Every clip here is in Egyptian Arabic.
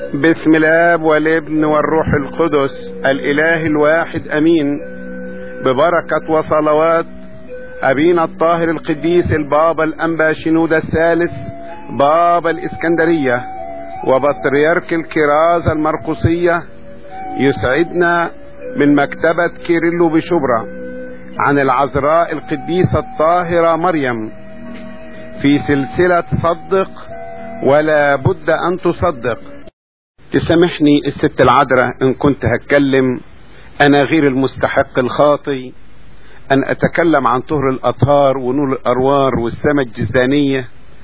بسم الاب والابن والروح القدس الاله الواحد امين ببركة وصلوات ابينا الطاهر القديس البابا الانبا شنودة الثالث بابا الاسكندرية وبطريرك الكرازة المرقسية يسعدنا من مكتبة كيرلو بشبرا عن العذراء القديسة الطاهرة مريم في سلسلة صدق ولا بد ان تصدق تسامحني الست العذراء ان كنت هتكلم انا غير المستحق الخاطي ان اتكلم عن طهر الاطهار ونور الاروار والسماء الجزانية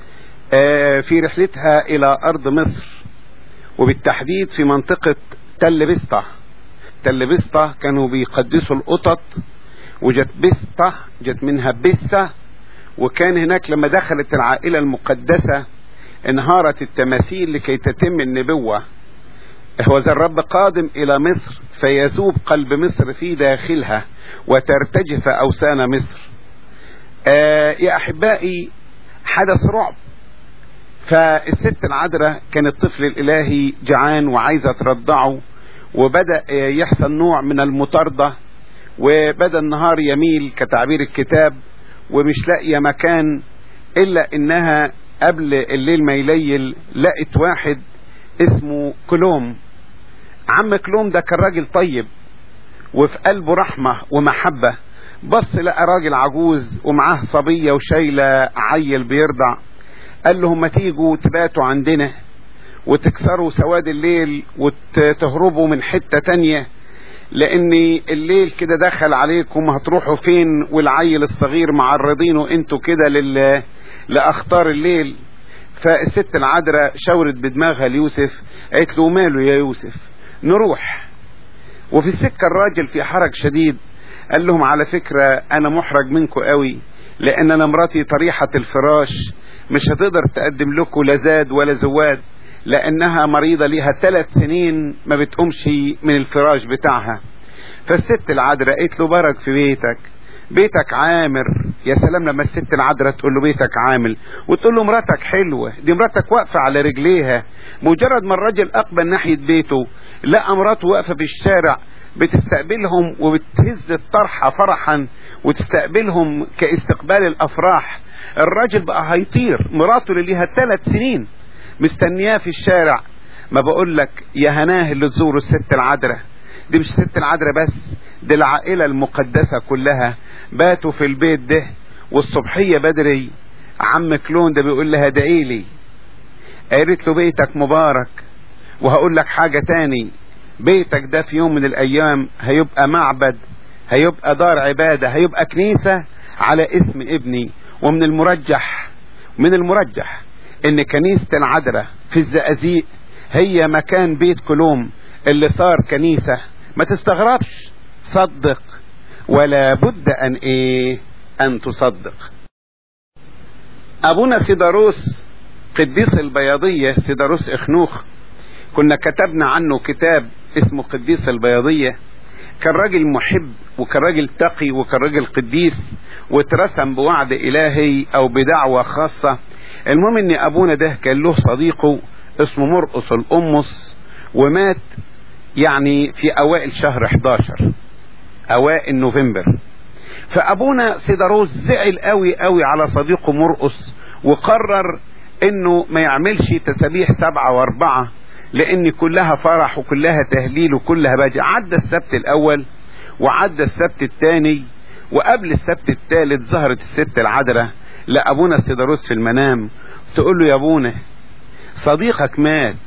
في رحلتها الى ارض مصر وبالتحديد في منطقة تل بسطة تل بسطة كانوا بيقدسوا القطط وجت بسطة جت منها بسة وكان هناك لما دخلت العائلة المقدسة انهارت التماثيل لكي تتم النبوة هو ذا الرب قادم الى مصر فيذوب قلب مصر في داخلها وترتجف اوثان مصر آه يا احبائي حدث رعب فالست العذراء كان الطفل الالهي جعان وعايزة ترضعه وبدأ يحصل نوع من المطاردة وبدأ النهار يميل كتعبير الكتاب ومش لاقية مكان الا انها قبل الليل ما يليل لقت واحد اسمه كلوم عم كلوم ده كان راجل طيب وفي قلبه رحمة ومحبة بص لقى راجل عجوز ومعاه صبية وشايلة عيل بيرضع قال لهم ما تيجوا تباتوا عندنا وتكسروا سواد الليل وتهربوا من حتة تانية لان الليل كده دخل عليكم هتروحوا فين والعيل الصغير معرضينه انتوا كده لل لاخطار الليل فالست العذراء شاورت بدماغها ليوسف قالت له ماله يا يوسف نروح وفي السكة الراجل في حرج شديد قال لهم على فكرة انا محرج منكم قوي لان انا مراتي طريحة الفراش مش هتقدر تقدم لكم لا زاد ولا زواد لانها مريضة ليها ثلاث سنين ما بتقومش من الفراش بتاعها فالست العذراء قالت له برك في بيتك بيتك عامر يا سلام لما الست العذراء تقول له بيتك عامل وتقول له مراتك حلوة دي مراتك واقفة على رجليها مجرد ما الراجل اقبل ناحية بيته لقى مراته واقفة في الشارع بتستقبلهم وبتهز الطرحة فرحا وتستقبلهم كاستقبال الافراح الراجل بقى هيطير مراته اللي ليها ثلاث سنين مستنياه في الشارع ما بقول لك يا هناه اللي تزوروا الست العذراء دي مش الست العذراء بس دي العائلة المقدسة كلها باتوا في البيت ده والصبحية بدري عم كلون ده بيقول لها ادعي لي قالت له بيتك مبارك وهقول لك حاجة تاني بيتك ده في يوم من الايام هيبقى معبد هيبقى دار عبادة هيبقى كنيسة على اسم ابني ومن المرجح من المرجح ان كنيسة العذراء في الزقازيق هي مكان بيت كلوم اللي صار كنيسة ما تستغربش صدق ولا بد ان ايه ان تصدق ابونا سيداروس قديس البياضية سيداروس اخنوخ كنا كتبنا عنه كتاب اسمه قديس البياضية كان راجل محب وكان راجل تقي وكان راجل قديس واترسم بوعد الهي او بدعوة خاصة المهم ان ابونا ده كان له صديقه اسمه مرقص الامس ومات يعني في اوائل شهر 11 اوائل نوفمبر فابونا سيداروس زعل قوي قوي على صديقه مرقص وقرر انه ما يعملش تسابيح سبعة واربعة لان كلها فرح وكلها تهليل وكلها باجي عدى السبت الاول وعدى السبت الثاني وقبل السبت الثالث ظهرت الست العذراء لابونا سيداروس في المنام تقول له يا ابونا صديقك مات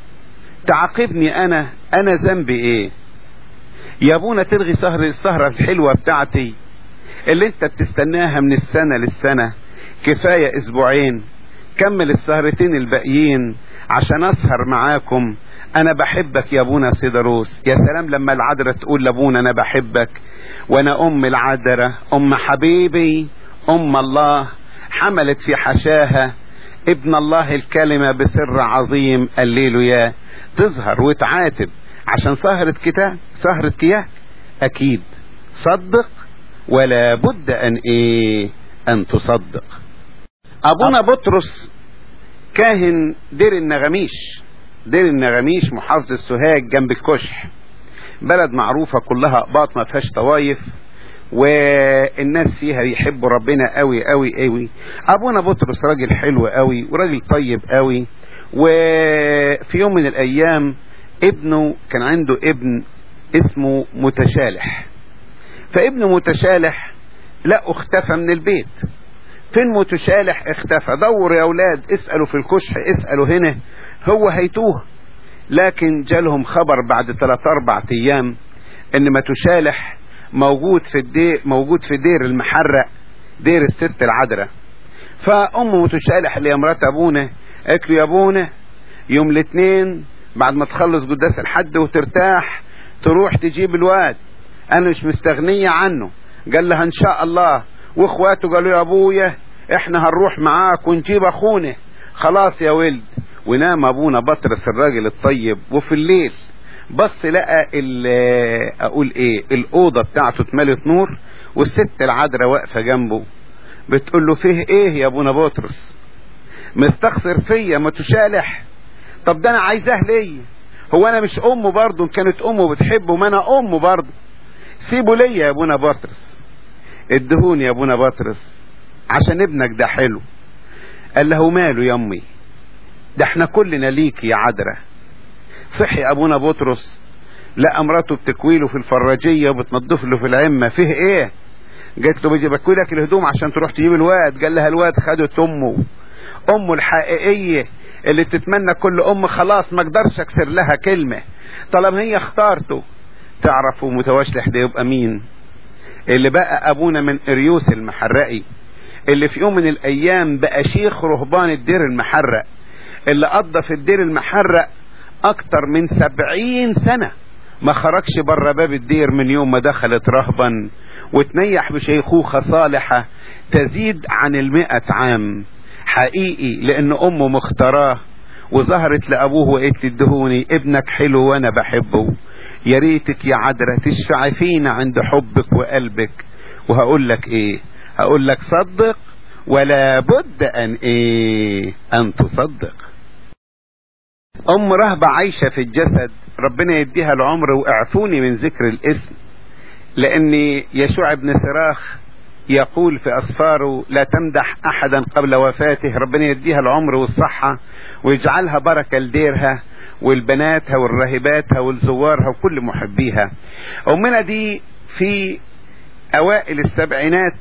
تعاقبني انا انا ذنبي ايه يا ابونا تلغي سهر السهرة الحلوة بتاعتي اللي انت بتستناها من السنة للسنة كفاية اسبوعين كمل السهرتين الباقيين عشان اسهر معاكم انا بحبك يا ابونا سيدروس يا سلام لما العذراء تقول لابونا انا بحبك وانا ام العذراء ام حبيبي ام الله حملت في حشاها ابن الله الكلمة بسر عظيم الليل يا تظهر وتعاتب عشان سهرة كتاب سهرة كياك اكيد صدق ولا بد ان ايه ان تصدق ابونا بطرس كاهن دير النغميش دير النغميش محافظة سوهاج جنب الكشح بلد معروفة كلها أقباط ما فيهاش طوايف والناس فيها بيحبوا ربنا قوي قوي قوي ابونا بطرس راجل حلو قوي وراجل طيب قوي وفي يوم من الايام ابنه كان عنده ابن اسمه متشالح فابنه متشالح لا اختفى من البيت فين متشالح اختفى دوروا يا اولاد اسألوا في الكشح اسألوا هنا هو هيتوه لكن جالهم خبر بعد ثلاث اربع ايام ان متشالح موجود في الدير موجود في دير المحرق دير الست العذراء فام متشالح اللي هي مرات ابونا قالت له يا ابونا يوم الاثنين بعد ما تخلص قداس الحد وترتاح تروح تجيب الواد انا مش مستغنية عنه قال لها ان شاء الله واخواته قالوا يا ابويا احنا هنروح معاك ونجيب اخونا خلاص يا ولد ونام ابونا بطرس الراجل الطيب وفي الليل بص لقى اقول ايه الاوضه بتاعته اتملت نور والست العذراء واقفه جنبه بتقول له فيه ايه يا ابونا بطرس مستخسر فيا ما تشالح طب ده انا عايزاه ليه هو انا مش امه برضه ان كانت امه بتحبه ما انا امه برضه سيبه ليا يا ابونا بطرس ادهوني يا ابونا بطرس عشان ابنك ده حلو قال له ماله يا امي ده احنا كلنا ليك يا عذراء صحي ابونا بطرس لقى مراته بتكويله في الفراجيه وبتنضف له في العمه فيه ايه قالت له بيجي بكوي لك الهدوم عشان تروح تجيب الواد قال لها الواد خدت امه امه الحقيقيه اللي تتمنى كل ام خلاص ما اقدرش اكسر لها كلمه طالما هي اختارته تعرفوا متواشلح ده يبقى مين اللي بقى ابونا من اريوس المحرقي اللي في يوم من الايام بقى شيخ رهبان الدير المحرق اللي قضى في الدير المحرق اكتر من سبعين سنة ما خرجش بره باب الدير من يوم ما دخلت رهبا وتنيح بشيخوخة صالحة تزيد عن المئة عام حقيقي لان امه مختاراه وظهرت لابوه وقالت ادهوني ابنك حلو وانا بحبه يا ريتك يا عذرة تشفعي فينا عند حبك وقلبك وهقول لك ايه هقول لك صدق ولا بد ان ايه ان تصدق ام رهبة عايشة في الجسد ربنا يديها العمر واعفوني من ذكر الاسم لان يشوع بن صراخ يقول في أسفاره لا تمدح أحدا قبل وفاته ربنا يديها العمر والصحة ويجعلها بركة لديرها والبناتها والراهباتها والزوارها وكل محبيها أمنا دي في أوائل السبعينات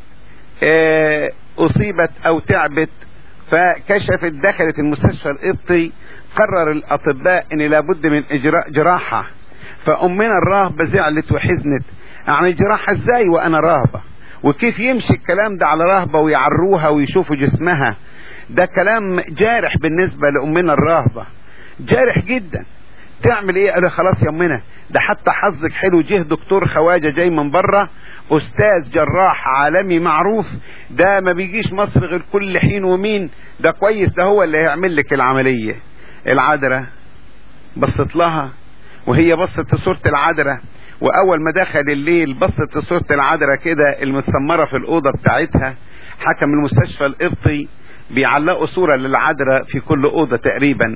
أصيبت أو تعبت فكشفت دخلت المستشفى القبطي قرر الأطباء أن لابد من إجراء جراحة فأمنا الراهبة زعلت وحزنت يعني جراحة ازاي وأنا راهبة وكيف يمشي الكلام ده على رهبة ويعروها ويشوفوا جسمها ده كلام جارح بالنسبة لأمنا الراهبة جارح جدا تعمل ايه قال خلاص يا امنا ده حتى حظك حلو جه دكتور خواجه جاي من بره استاذ جراح عالمي معروف ده ما بيجيش مصر غير كل حين ومين ده كويس ده هو اللي هيعمل لك العمليه العذراء بصت لها وهي بصت لصوره العذراء واول ما دخل الليل بصت لصورة العذراء كده المتسمرة في الاوضة بتاعتها حكم المستشفى القبطي بيعلقوا صورة للعذراء في كل اوضة تقريبا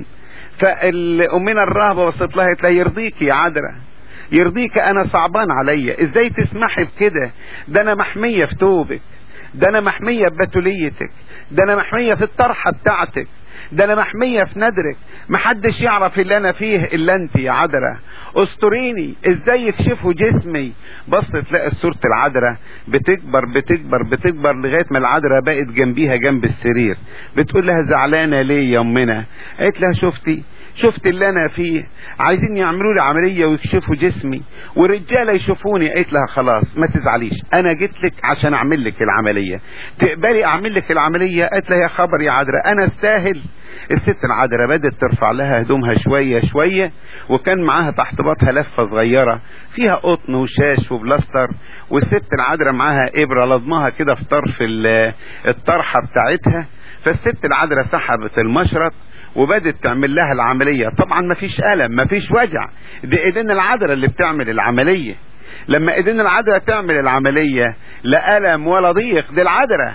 فالامنا الراهبة بصت لها قالت لها يرضيك يا عذراء يرضيك انا صعبان عليا ازاي تسمحي بكده ده انا محمية في توبك ده انا محمية ببتوليتك ده انا محمية في الطرحة بتاعتك ده انا محمية في ندرك محدش يعرف اللي انا فيه الا انت يا عذراء استريني ازاي يكشفوا جسمي بص تلاقي صورة العذراء بتكبر بتكبر بتكبر لغاية ما العذراء بقت جنبيها جنب السرير بتقول لها زعلانة ليه يا امنا قالت لها شفتي شفت اللي انا فيه عايزين يعملوا لي عمليه ويكشفوا جسمي ورجاله يشوفوني قالت لها خلاص ما تزعليش انا جيت لك عشان اعمل لك العمليه تقبلي اعمل لك العمليه قالت لها يا خبر يا عذراء انا استاهل الست العذراء بدات ترفع لها هدومها شويه شويه وكان معاها تحت باطها لفه صغيره فيها قطن وشاش وبلاستر والست العذراء معاها ابره لضمها كده في طرف الطرحه بتاعتها فالست العذراء سحبت المشرط وبدت تعمل لها العملية طبعا ما فيش ألم ما فيش وجع دي ايدين العذراء اللي بتعمل العملية لما ايدين العذراء تعمل العملية لا ألم ولا ضيق دي العذراء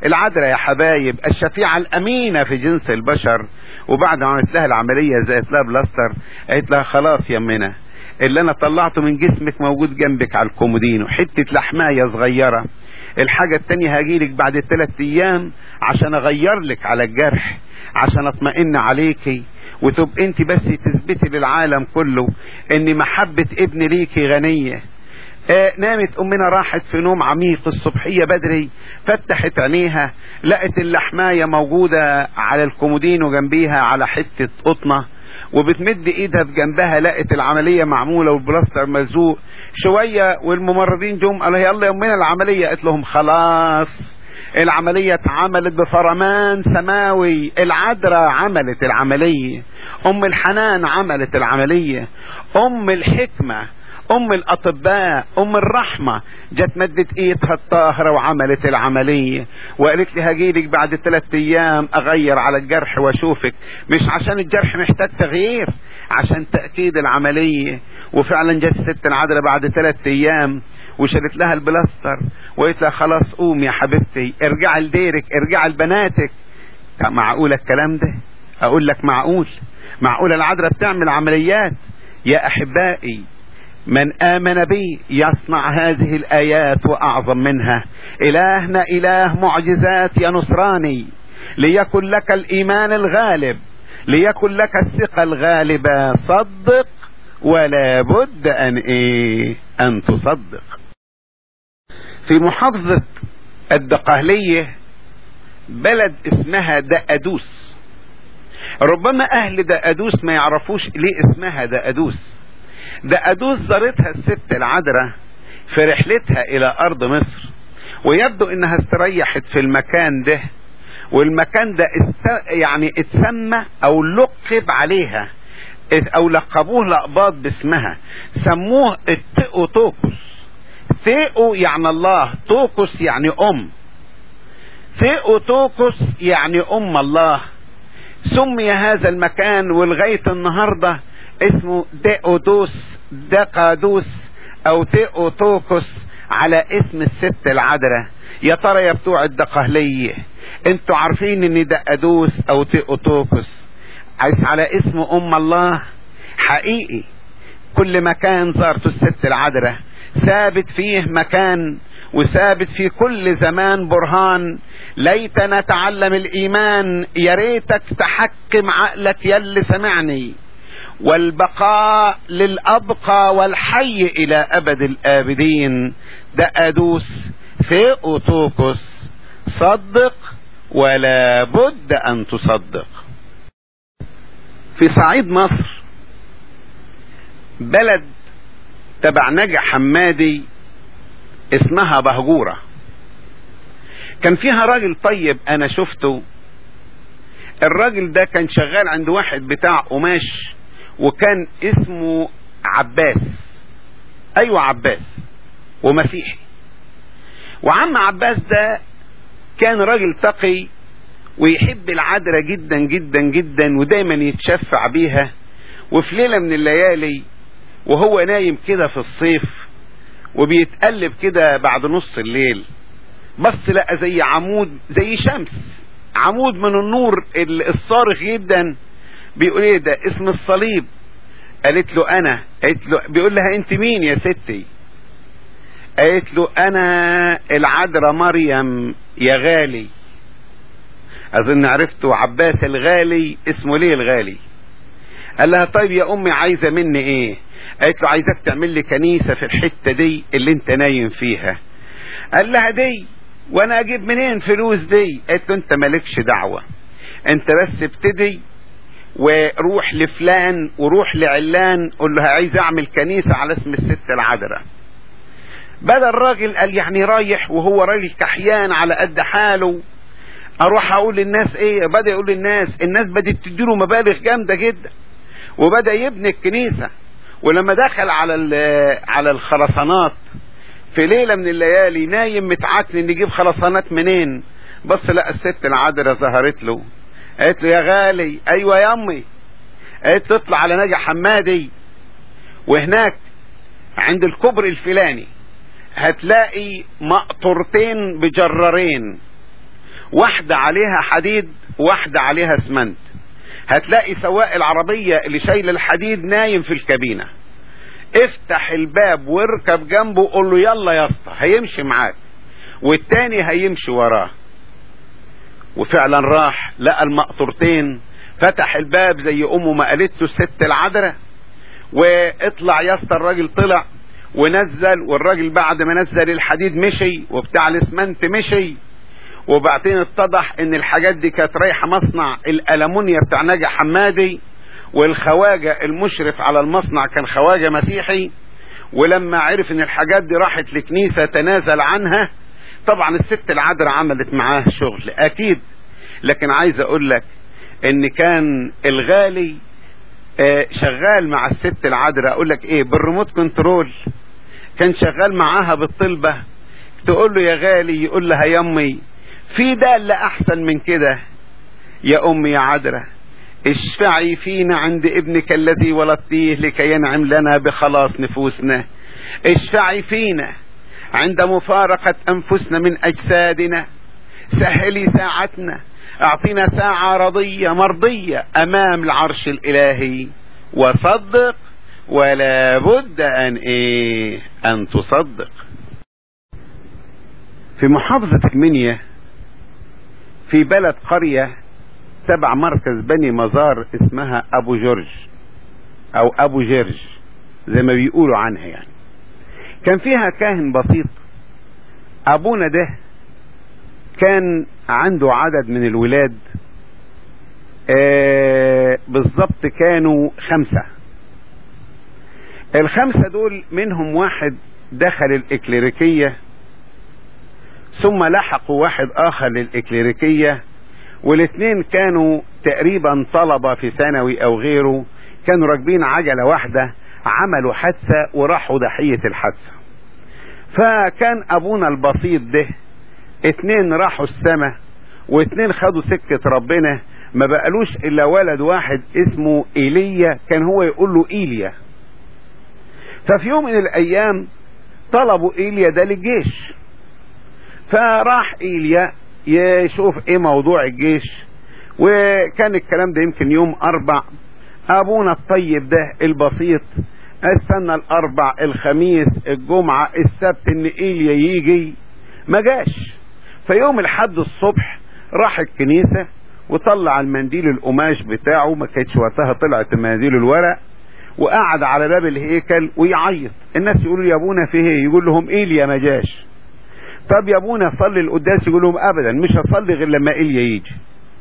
العذراء يا حبايب الشفيعة الأمينة في جنس البشر وبعد ما عملت لها العملية زيت لها بلاستر قالت لها خلاص يا منى اللي انا طلعته من جسمك موجود جنبك على الكومودينو حتة لحماية صغيرة الحاجة التانية هجيلك بعد ثلاث ايام عشان اغير لك على الجرح عشان اطمئن عليكي وتبقى انت بس تثبتي للعالم كله ان محبة ابن ليكي غنية آه نامت امنا راحت في نوم عميق الصبحية بدري فتحت عينيها لقت اللحماية موجودة على الكومودينو جنبيها على حتة قطنة وبتمد ايدها بجنبها لقت العملية معمولة والبلاستر ملزوق شوية والممرضين جم قالوا يلا يا امنا العملية قالت لهم خلاص العملية اتعملت بفرمان سماوي العذراء عملت العملية ام الحنان عملت العملية ام الحكمة ام الاطباء ام الرحمة جت مدت ايدها الطاهرة وعملت العملية وقالت لي هجيلك بعد ثلاث ايام اغير على الجرح واشوفك مش عشان الجرح محتاج تغيير عشان تأكيد العملية وفعلا جت الست العذراء بعد ثلاث ايام وشالت لها البلاستر وقالت لها خلاص قوم يا حبيبتي ارجعي لديرك ارجعي لبناتك معقول الكلام ده اقول لك معقول معقول العذراء بتعمل عمليات يا احبائي من آمن بي يصنع هذه الآيات وأعظم منها إلهنا إله معجزات يا نصراني ليكن لك الإيمان الغالب ليكن لك الثقة الغالبة صدق ولا بد أن إيه أن تصدق في محافظة الدقهلية بلد اسمها دقدوس ربما أهل دقدوس ما يعرفوش ليه اسمها دقدوس دقدوس زارتها الست العذراء في رحلتها الى ارض مصر ويبدو انها استريحت في المكان ده والمكان ده است... يعني اتسمى او لقب عليها او لقبوه لقباط باسمها سموه التيوتوكوس ثيو يعني الله توكوس يعني ام ثيوتوكوس يعني ام الله سمي هذا المكان ولغايه النهارده اسمه ديودوس دقادوس او تيوتوكوس على اسم الست العذراء يا ترى يا بتوع الدقهلية انتوا عارفين ان دقادوس او تيوتوكوس عايز على اسم ام الله حقيقي كل مكان زارته الست العذراء ثابت فيه مكان وثابت في كل زمان برهان ليت نتعلم الايمان يا ريتك تحكم عقلك يلي سمعني والبقاء للأبقى والحي إلى أبد الآبدين ده أدوس في أوتوكوس صدق ولا بد أن تصدق في صعيد مصر بلد تبع نجع حمادي اسمها بهجورة كان فيها راجل طيب انا شفته الراجل ده كان شغال عند واحد بتاع قماش وكان اسمه عباس ايوه عباس ومسيحي وعم عباس ده كان راجل تقي ويحب العذراء جدا جدا جدا ودايما يتشفع بيها وفي ليله من الليالي وهو نايم كده في الصيف وبيتقلب كده بعد نص الليل بص لقى زي عمود زي شمس عمود من النور الصارخ جدا بيقول ايه ده اسم الصليب قالت له انا قالت له بيقول لها انت مين يا ستي قالت له انا العذراء مريم يا غالي اظن عرفتوا عباس الغالي اسمه ليه الغالي قال لها طيب يا امي عايزه مني ايه قالت له عايزك تعمل لي كنيسه في الحته دي اللي انت نايم فيها قال لها دي وانا اجيب منين فلوس دي قالت له انت مالكش دعوه انت بس ابتدي وروح لفلان وروح لعلان قول له عايز اعمل كنيسة على اسم الست العذراء بدل الراجل قال يعني رايح وهو راجل كحيان على قد حاله اروح اقول للناس ايه بدا يقول للناس الناس بدات تديله مبالغ جامده جدا وبدا يبني الكنيسه ولما دخل على على الخرسانات في ليله من الليالي نايم متعكن نجيب خرسانات منين بص لقى الست العذراء ظهرت له قالت له يا غالي ايوه يا امي قالت له اطلع على نجا حمادي وهناك عند الكبر الفلاني هتلاقي مقطورتين بجرارين واحدة عليها حديد واحدة عليها اسمنت هتلاقي سواق العربية اللي شايل الحديد نايم في الكابينة افتح الباب واركب جنبه وقول له يلا يا اسطى هيمشي معاك والتاني هيمشي وراه وفعلا راح لقى المقطورتين فتح الباب زي امه ما قالت له الست العذراء واطلع يا اسطى الراجل طلع ونزل والراجل بعد ما نزل الحديد مشي وبتاع الاسمنت مشي وبعدين اتضح ان الحاجات دي كانت رايحه مصنع الالمونيا بتاع ناجي حمادي والخواجه المشرف على المصنع كان خواجه مسيحي ولما عرف ان الحاجات دي راحت لكنيسه تنازل عنها طبعا الست العذراء عملت معاه شغل اكيد لكن عايز اقول لك ان كان الغالي آه شغال مع الست العذراء اقول لك ايه بالريموت كنترول كان شغال معاها بالطلبه تقول له يا غالي يقول لها يا امي في دالة احسن من كده يا امي يا عذراء اشفعي فينا عند ابنك الذي ولدتيه لكي ينعم لنا بخلاص نفوسنا اشفعي فينا عند مفارقة انفسنا من اجسادنا سهلي ساعتنا اعطينا ساعة رضية مرضية امام العرش الالهي وصدق ولا بد ان ايه ان تصدق في محافظة المنيا في بلد قرية تبع مركز بني مزار اسمها ابو جورج او ابو جرج زي ما بيقولوا عنها يعني كان فيها كاهن بسيط ابونا ده كان عنده عدد من الولاد آه بالظبط كانوا خمسة الخمسة دول منهم واحد دخل الإكليريكية ثم لحقوا واحد آخر للإكليريكية والاثنين كانوا تقريبا طلبة في ثانوي أو غيره كانوا راكبين عجلة واحدة عملوا حادثة وراحوا ضحية الحادثة فكان أبونا البسيط ده اتنين راحوا السماء واتنين خدوا سكة ربنا ما بقالوش الا ولد واحد اسمه ايليا كان هو يقول له ايليا ففي يوم من الايام طلبوا ايليا ده للجيش فراح ايليا يشوف ايه موضوع الجيش وكان الكلام ده يمكن يوم اربع ابونا الطيب ده البسيط استنى الاربع الخميس الجمعة السبت ان ايليا يجي ما جاش فيوم الحد الصبح راح الكنيسة وطلع المنديل القماش بتاعه ما كانتش وقتها طلعت المنديل الورق وقعد على باب الهيكل ويعيط الناس يقولوا يا ابونا في ايه يقول لهم ايليا ما جاش طب يا ابونا صلي القداس يقول لهم ابدا مش هصلي غير لما ايليا يجي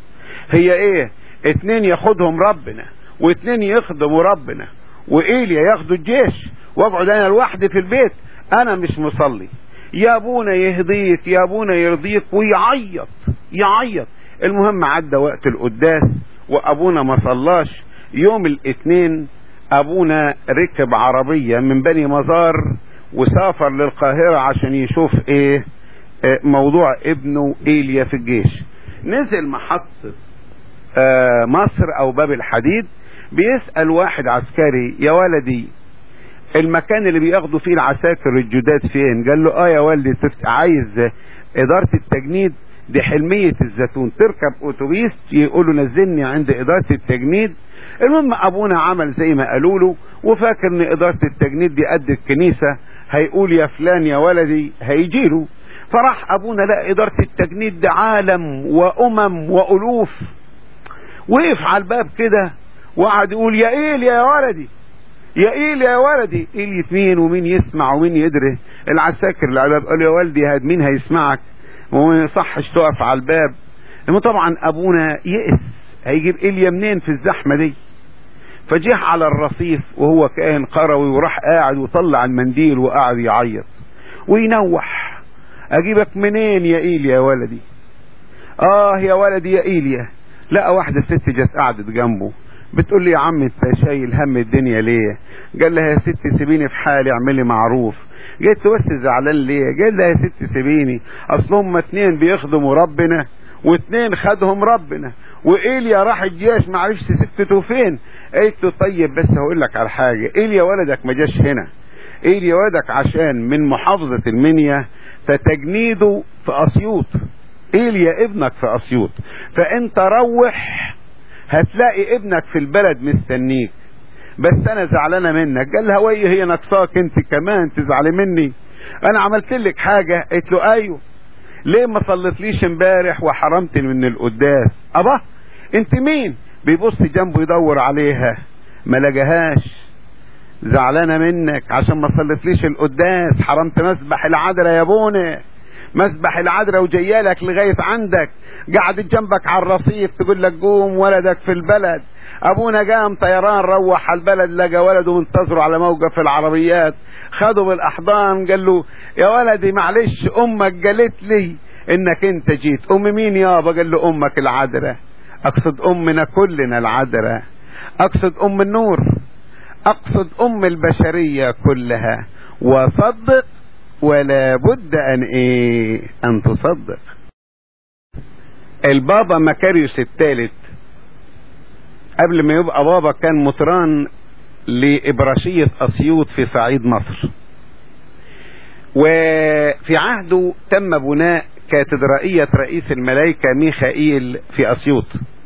هي ايه اتنين ياخدهم ربنا واتنين يخدموا ربنا وايليا ياخدوا الجيش واقعد انا لوحدي في البيت انا مش مصلي يا ابونا يهديك يا ابونا يرضيك ويعيط يعيط المهم عدى وقت القداس وابونا ما صلاش يوم الاثنين ابونا ركب عربية من بني مزار وسافر للقاهرة عشان يشوف ايه اه موضوع ابنه ايليا في الجيش نزل محطة اه مصر او باب الحديد بيسأل واحد عسكري يا ولدي المكان اللي بياخدوا فيه العساكر الجداد فين قال له اه يا والدي عايز ادارة التجنيد دي حلمية الزيتون تركب اتوبيس يقولوا نزلني عند ادارة التجنيد المهم ابونا عمل زي ما قالوا له وفاكر ان ادارة التجنيد دي قد الكنيسة هيقول يا فلان يا ولدي هيجي له فراح ابونا لقى ادارة التجنيد ده عالم وامم والوف وقف على الباب كده وقعد يقول يا ايل يا ولدي يا ايل يا ولدي ايل مين ومين يسمع ومين يدري العساكر اللي على الباب قال يا والدي هاد مين هيسمعك وما يصحش تقف على الباب لما طبعا ابونا يئس هيجيب ايليا منين في الزحمه دي فجه على الرصيف وهو كائن قروي وراح قاعد وطلع المنديل وقعد يعيط وينوح اجيبك منين يا ايليا يا ولدي اه يا ولدي يا ايليا لقى واحدة ست جت قعدت جنبه بتقول لي يا عم انت شايل هم الدنيا ليه قال لها يا ست سيبيني في حالي اعملي معروف جيت بس زعلان ليه قال لها يا ست سيبيني اصل هم اتنين بيخدموا ربنا واتنين خدهم ربنا وايليا راح الجيش ما عرفش سكته فين قلت له طيب بس هقول لك على حاجه ايليا ولدك ما جاش هنا ايليا ولدك عشان من محافظه المنيا فتجنيده في اسيوط ايليا ابنك في اسيوط فانت روح هتلاقي ابنك في البلد مستنيك بس انا زعلانه منك قال لها وي هي ناقصاك انت كمان تزعلي مني انا عملت لك حاجه قلت له ايوه ليه ما صليتليش امبارح وحرمتني من القداس ابا انت مين بيبص جنبه يدور عليها ما لقاهاش زعلانه منك عشان ما صليتليش القداس حرمت مسبح العذراء يا ابونا مسبح العذراء وجيالك لغايه عندك قعدت جنبك على الرصيف تقول لك قوم ولدك في البلد ابونا قام طيران روح على البلد لقى ولده منتظره على موقف العربيات خده بالاحضان قال له يا ولدي معلش امك قالت لي انك انت جيت ام مين يابا قال له امك العذراء اقصد امنا كلنا العذراء اقصد ام النور اقصد ام البشريه كلها وصدق ولا بد ان ايه ان تصدق البابا مكاريوس الثالث قبل ما يبقى بابا كان مطران لإبراشية أسيوط في صعيد مصر وفي عهده تم بناء كاتدرائية رئيس الملائكة ميخائيل في أسيوط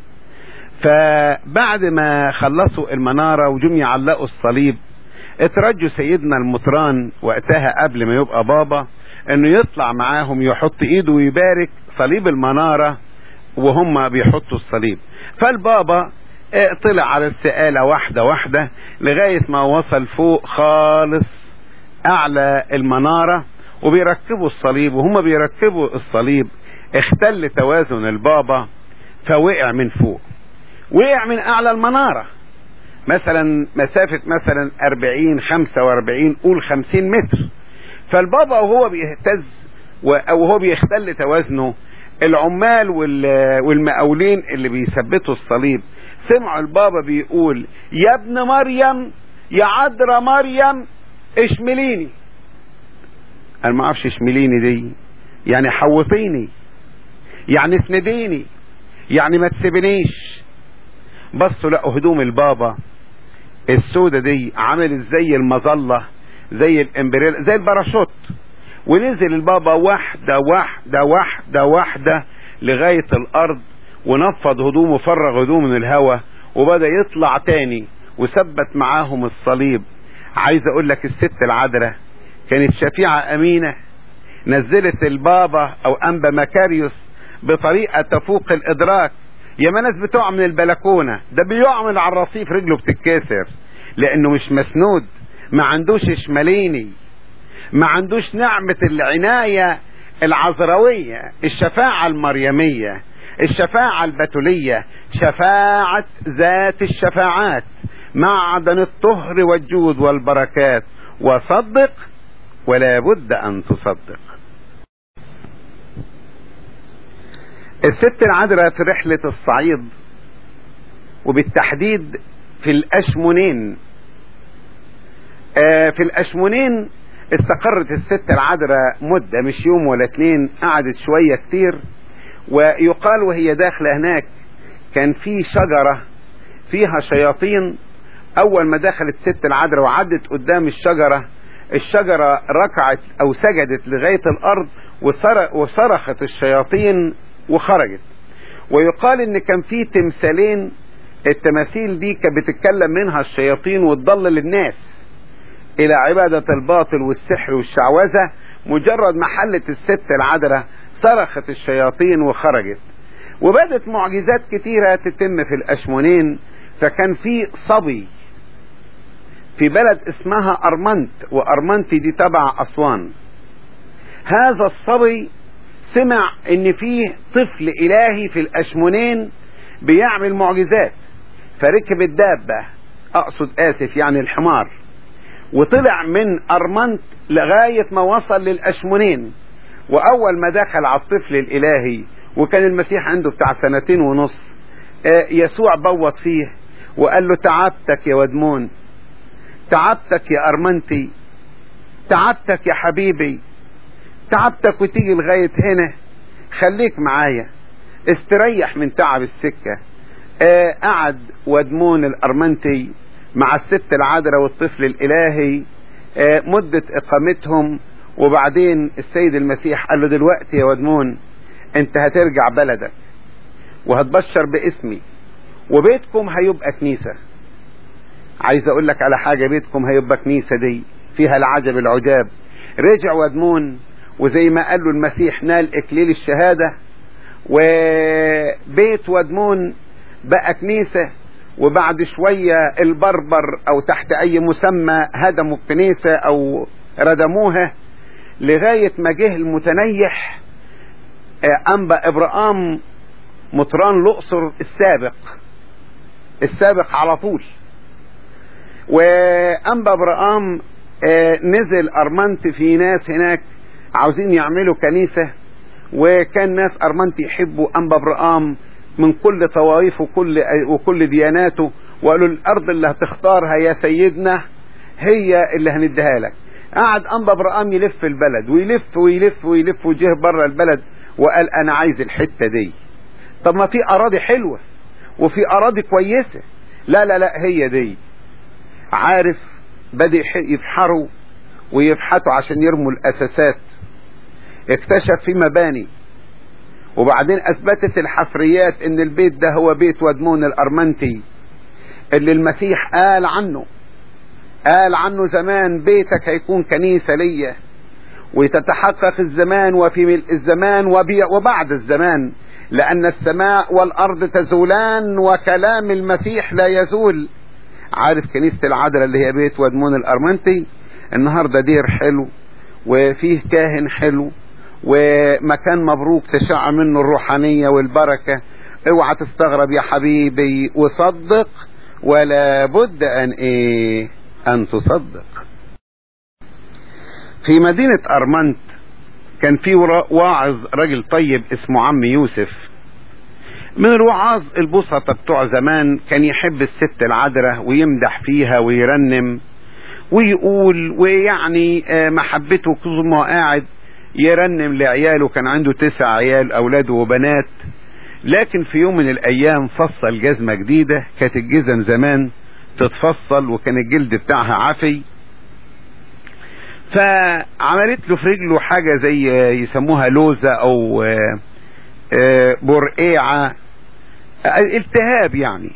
فبعد ما خلصوا المنارة وجم يعلقوا الصليب اترجوا سيدنا المطران وقتها قبل ما يبقى بابا انه يطلع معاهم يحط ايده ويبارك صليب المنارة وهم بيحطوا الصليب فالبابا طلع على السقالة واحدة واحدة لغاية ما وصل فوق خالص أعلى المنارة وبيركبوا الصليب وهم بيركبوا الصليب اختل توازن البابا فوقع من فوق وقع من أعلى المنارة مثلا مسافة مثلا 40 45 قول 50 متر فالبابا وهو بيهتز أو هو بيختل توازنه العمال والمقاولين اللي بيثبتوا الصليب سمعوا البابا بيقول يا ابن مريم يا عذراء مريم اشمليني انا ما اعرفش اشمليني دي يعني حوطيني يعني اسنديني يعني ما تسيبنيش بصوا لقوا هدوم البابا السودة دي عملت زي المظلة زي الامبريل زي الباراشوت ونزل البابا واحدة واحدة واحدة واحدة لغاية الارض ونفض هدومه فرغ هدومه من الهواء وبدأ يطلع تاني وثبت معاهم الصليب عايز اقول لك الست العذراء كانت شفيعة امينة نزلت البابا او انبا مكاريوس بطريقة تفوق الادراك يا ما ناس بتقع من البلكونة ده بيقع من على الرصيف رجله بتتكسر لانه مش مسنود ما عندوش شماليني ما عندوش نعمة العناية العذراوية الشفاعة المريمية الشفاعة البتولية شفاعة ذات الشفاعات معدن الطهر والجود والبركات وصدق ولا بد أن تصدق الست العذراء في رحلة الصعيد وبالتحديد في الأشمونين آه في الأشمونين استقرت الست العذراء مدة مش يوم ولا اتنين قعدت شوية كتير ويقال وهي داخلة هناك كان في شجرة فيها شياطين أول ما دخلت ست العذراء وعدت قدام الشجرة الشجرة ركعت أو سجدت لغاية الأرض وصرخت الشياطين وخرجت ويقال إن كان في تمثالين التماثيل دي كانت بتتكلم منها الشياطين وتضلل الناس إلى عبادة الباطل والسحر والشعوذة مجرد ما حلت الست العذراء صرخت الشياطين وخرجت وبدت معجزات كتيرة تتم في الأشمونين فكان في صبي في بلد اسمها أرمنت وأرمنت دي تبع أسوان هذا الصبي سمع ان فيه طفل الهي في الاشمونين بيعمل معجزات فركب الدابة اقصد اسف يعني الحمار وطلع من ارمنت لغاية ما وصل للاشمونين واول ما دخل على الطفل الالهي وكان المسيح عنده بتاع سنتين ونص يسوع بوط فيه وقال له تعبتك يا ودمون تعبتك يا ارمنتي تعبتك يا حبيبي تعبتك وتيجي لغاية هنا خليك معايا استريح من تعب السكة آه قعد ودمون الأرمنتي مع الست العذراء والطفل الإلهي آه مدة إقامتهم وبعدين السيد المسيح قال له دلوقتي يا ودمون انت هترجع بلدك وهتبشر باسمي وبيتكم هيبقى كنيسة عايز اقول لك على حاجة بيتكم هيبقى كنيسة دي فيها العجب العجاب رجع ودمون وزي ما قال له المسيح نال اكليل الشهادة وبيت ودمون بقى كنيسة وبعد شوية البربر او تحت اي مسمى هدموا الكنيسة او ردموها لغاية ما جه المتنيح انبا ابراهام مطران الاقصر السابق السابق على طول وانبا ابراهام نزل ارمنت في ناس هناك عاوزين يعملوا كنيسة وكان ناس ارمنت يحبوا انبا ابراهام من كل طوائفه وكل وكل دياناته وقالوا الارض اللي هتختارها يا سيدنا هي اللي هنديها لك قعد انبا ابراهام يلف البلد ويلف ويلف ويلف وجه بره البلد وقال انا عايز الحته دي طب ما في اراضي حلوه وفي اراضي كويسه لا لا لا هي دي عارف بدأ يفحروا ويفحتوا عشان يرموا الاساسات اكتشف في مباني وبعدين اثبتت الحفريات ان البيت ده هو بيت ودمون الارمنتي اللي المسيح قال عنه قال عنه زمان بيتك هيكون كنيسة ليا وتتحقق الزمان وفي ملء الزمان وبعد الزمان لأن السماء والأرض تزولان وكلام المسيح لا يزول عارف كنيسة العذراء اللي هي بيت ودمون الأرمنتي النهاردة دير حلو وفيه كاهن حلو ومكان مبروك تشع منه الروحانية والبركة اوعى تستغرب يا حبيبي وصدق ولا بد ان ايه ان تصدق في مدينة ارمنت كان في واعظ راجل طيب اسمه عم يوسف من الوعاظ البسطة بتوع زمان كان يحب الست العذراء ويمدح فيها ويرنم ويقول ويعني محبته طول ما قاعد يرنم لعياله كان عنده تسع عيال اولاده وبنات لكن في يوم من الايام فصل جزمة جديدة كانت الجزم زمان تتفصل وكان الجلد بتاعها عافي فعملت له في رجله حاجة زي يسموها لوزة او برقيعة التهاب يعني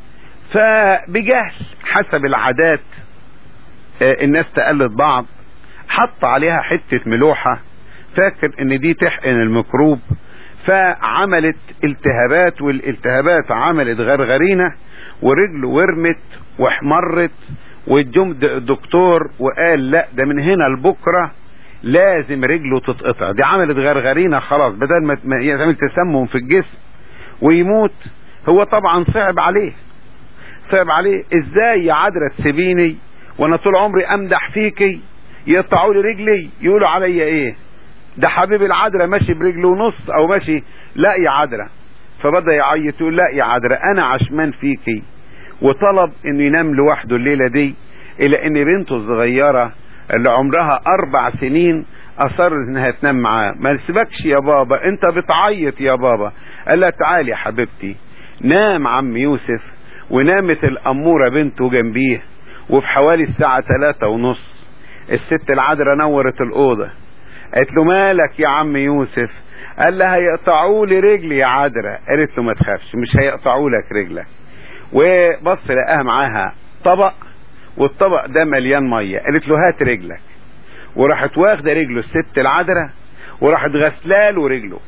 فبجهل حسب العادات الناس تقلد بعض حط عليها حتة ملوحة فاكر ان دي تحقن الميكروب فعملت التهابات والالتهابات عملت غرغرينة ورجله ورمت واحمرت والجمد الدكتور وقال لا ده من هنا لبكرة لازم رجله تتقطع دي عملت غرغرينة خلاص بدل ما يعمل تسمم في الجسم ويموت هو طبعا صعب عليه صعب عليه ازاي يا عذرة تسيبيني وانا طول عمري امدح فيكي يقطعوا لي رجلي يقولوا عليا ايه ده حبيب العذراء ماشي برجله ونص او ماشي لا يا عذراء فبدا يعيط يقول لا يا عذراء انا عشمان فيكي وطلب انه ينام لوحده الليله دي الى ان بنته الصغيره اللي عمرها اربع سنين اصر انها تنام معاه ما سيبكش يا بابا انت بتعيط يا بابا قال لها تعالي يا حبيبتي نام عم يوسف ونامت الاموره بنته جنبيه وفي حوالي الساعه ثلاثة ونص الست العذراء نورت الاوضه قالت له مالك يا عم يوسف قال لها هيقطعوا لي رجلي يا عذراء قالت له ما تخافش مش هيقطعوا لك رجلك وبص لقاها معاها طبق والطبق ده مليان ميه قالت له هات رجلك وراحت واخده رجله الست العذراء وراحت غسلاله رجله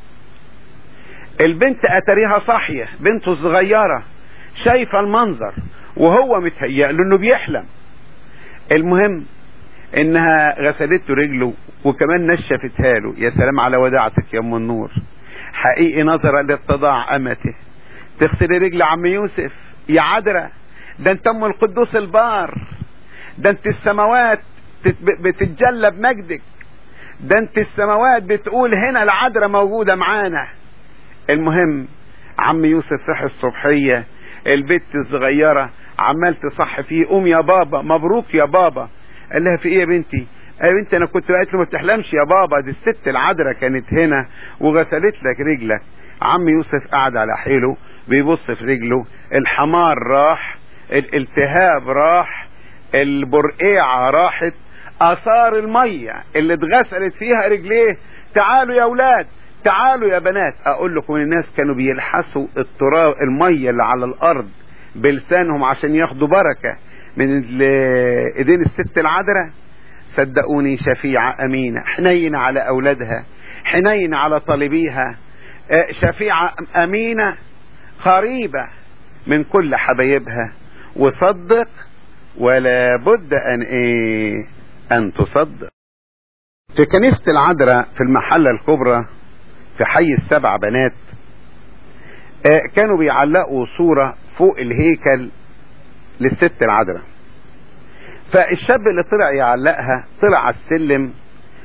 البنت اتريها صاحيه بنته صغيره شايفه المنظر وهو متهيأ له انه بيحلم المهم انها غسلت له رجله وكمان نشفتها له يا سلام على وداعتك يا ام النور حقيقي نظرا لاتضاع امته تغسلي رجل عم يوسف يا عذراء ده انت ام القدوس البار ده انت السماوات بتتجلى بمجدك ده انت السماوات بتقول هنا العذراء موجودة معانا المهم عم يوسف صحي الصبحية البت الصغيرة عمال تصح فيه قوم يا بابا مبروك يا بابا قال لها في ايه يا بنتي قال يا بنتي انا كنت قالت له ما بتحلمش يا بابا دي الست العذراء كانت هنا وغسلت لك رجلك عم يوسف قعد على حيله بيبص في رجله الحمار راح الالتهاب راح البرقيعة راحت اثار المية اللي اتغسلت فيها رجليه تعالوا يا اولاد تعالوا يا بنات اقول لكم الناس كانوا بيلحسوا التراب الميه اللي على الارض بلسانهم عشان ياخدوا بركه من ال- ايدين الست العذراء صدقوني شفيعة أمينة حنينة على أولادها حنينة على طالبيها آه، شفيعة أمينة قريبة من كل حبايبها وصدق ولا بد أن إيه أن تصدق في كنيسة العذراء في المحلة الكبرى في حي السبع بنات آه، كانوا بيعلقوا صورة فوق الهيكل للست العذراء فالشاب اللي طلع يعلقها طلع على السلم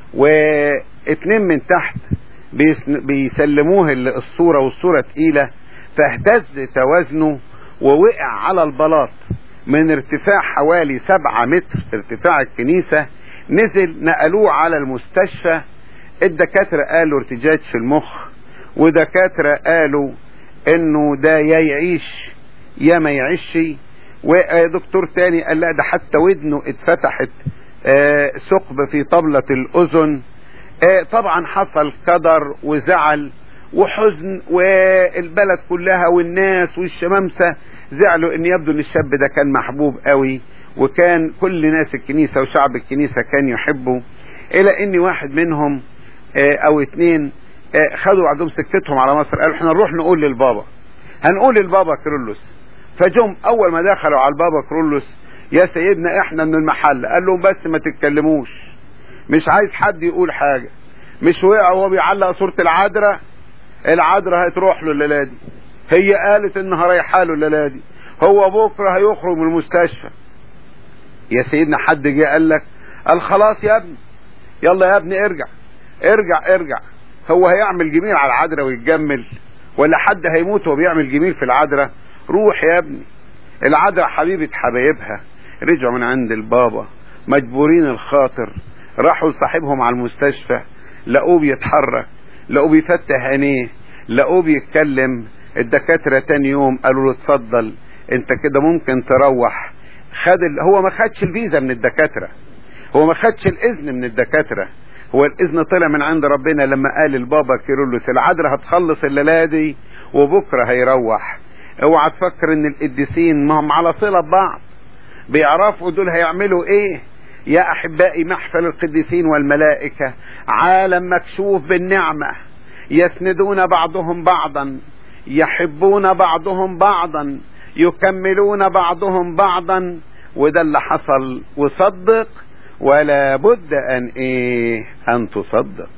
واتنين من تحت بيسن- بيسلموه ال- الصورة والصورة تقيلة فاهتز توازنه ووقع على البلاط من ارتفاع حوالي سبعة متر ارتفاع الكنيسة نزل نقلوه على المستشفى الدكاترة قالوا ارتجاج في المخ ودكاترة قالوا انه ده يا يعيش يا ما يعيش ودكتور تاني قال لا ده حتى ودنه اتفتحت آه، ثقب في طبلة الأذن آه، طبعا حصل قدر وزعل وحزن والبلد كلها والناس والشمامسة زعلوا ان يبدو ان الشاب ده كان محبوب قوي وكان كل ناس الكنيسة وشعب الكنيسة كان يحبه الى ان واحد منهم آه، او اتنين آه، خدوا عندهم سكتهم على مصر قالوا احنا نروح نقول للبابا هنقول للبابا كيرلس فجم اول ما دخلوا على البابا كيرلس يا سيدنا احنا من المحل قال لهم بس ما تتكلموش مش عايز حد يقول حاجة مش وقع وهو بيعلق صورة العذراء العذراء هتروح له الليلة دي هي قالت انها رايحة له الليلة دي هو بكرة هيخرج من المستشفى يا سيدنا حد جه قال لك قال خلاص يا ابني يلا يا ابني ارجع ارجع ارجع هو هيعمل جميل على العذراء ويتجمل ولا حد هيموت وهو بيعمل جميل في العذراء روح يا ابني العذراء حبيبة حبايبها رجعوا من عند البابا مجبورين الخاطر راحوا لصاحبهم على المستشفى لقوه بيتحرك لقوه بيفتح عينيه لقوه بيتكلم الدكاترة تاني يوم قالوا له اتفضل انت كده ممكن تروح خد ال... هو ما خدش الفيزا من الدكاترة هو ما خدش الاذن من الدكاترة هو الاذن طلع من عند ربنا لما قال البابا كيرلس العذراء هتخلص الليلة دي وبكرة هيروح اوعى تفكر ان القديسين ما هم على صلة ببعض بيعرفوا دول هيعملوا ايه يا احبائي محفل القديسين والملائكة عالم مكشوف بالنعمة يسندون بعضهم بعضا يحبون بعضهم بعضا يكملون بعضهم بعضا وده اللي حصل وصدق ولا بد ان ايه ان تصدق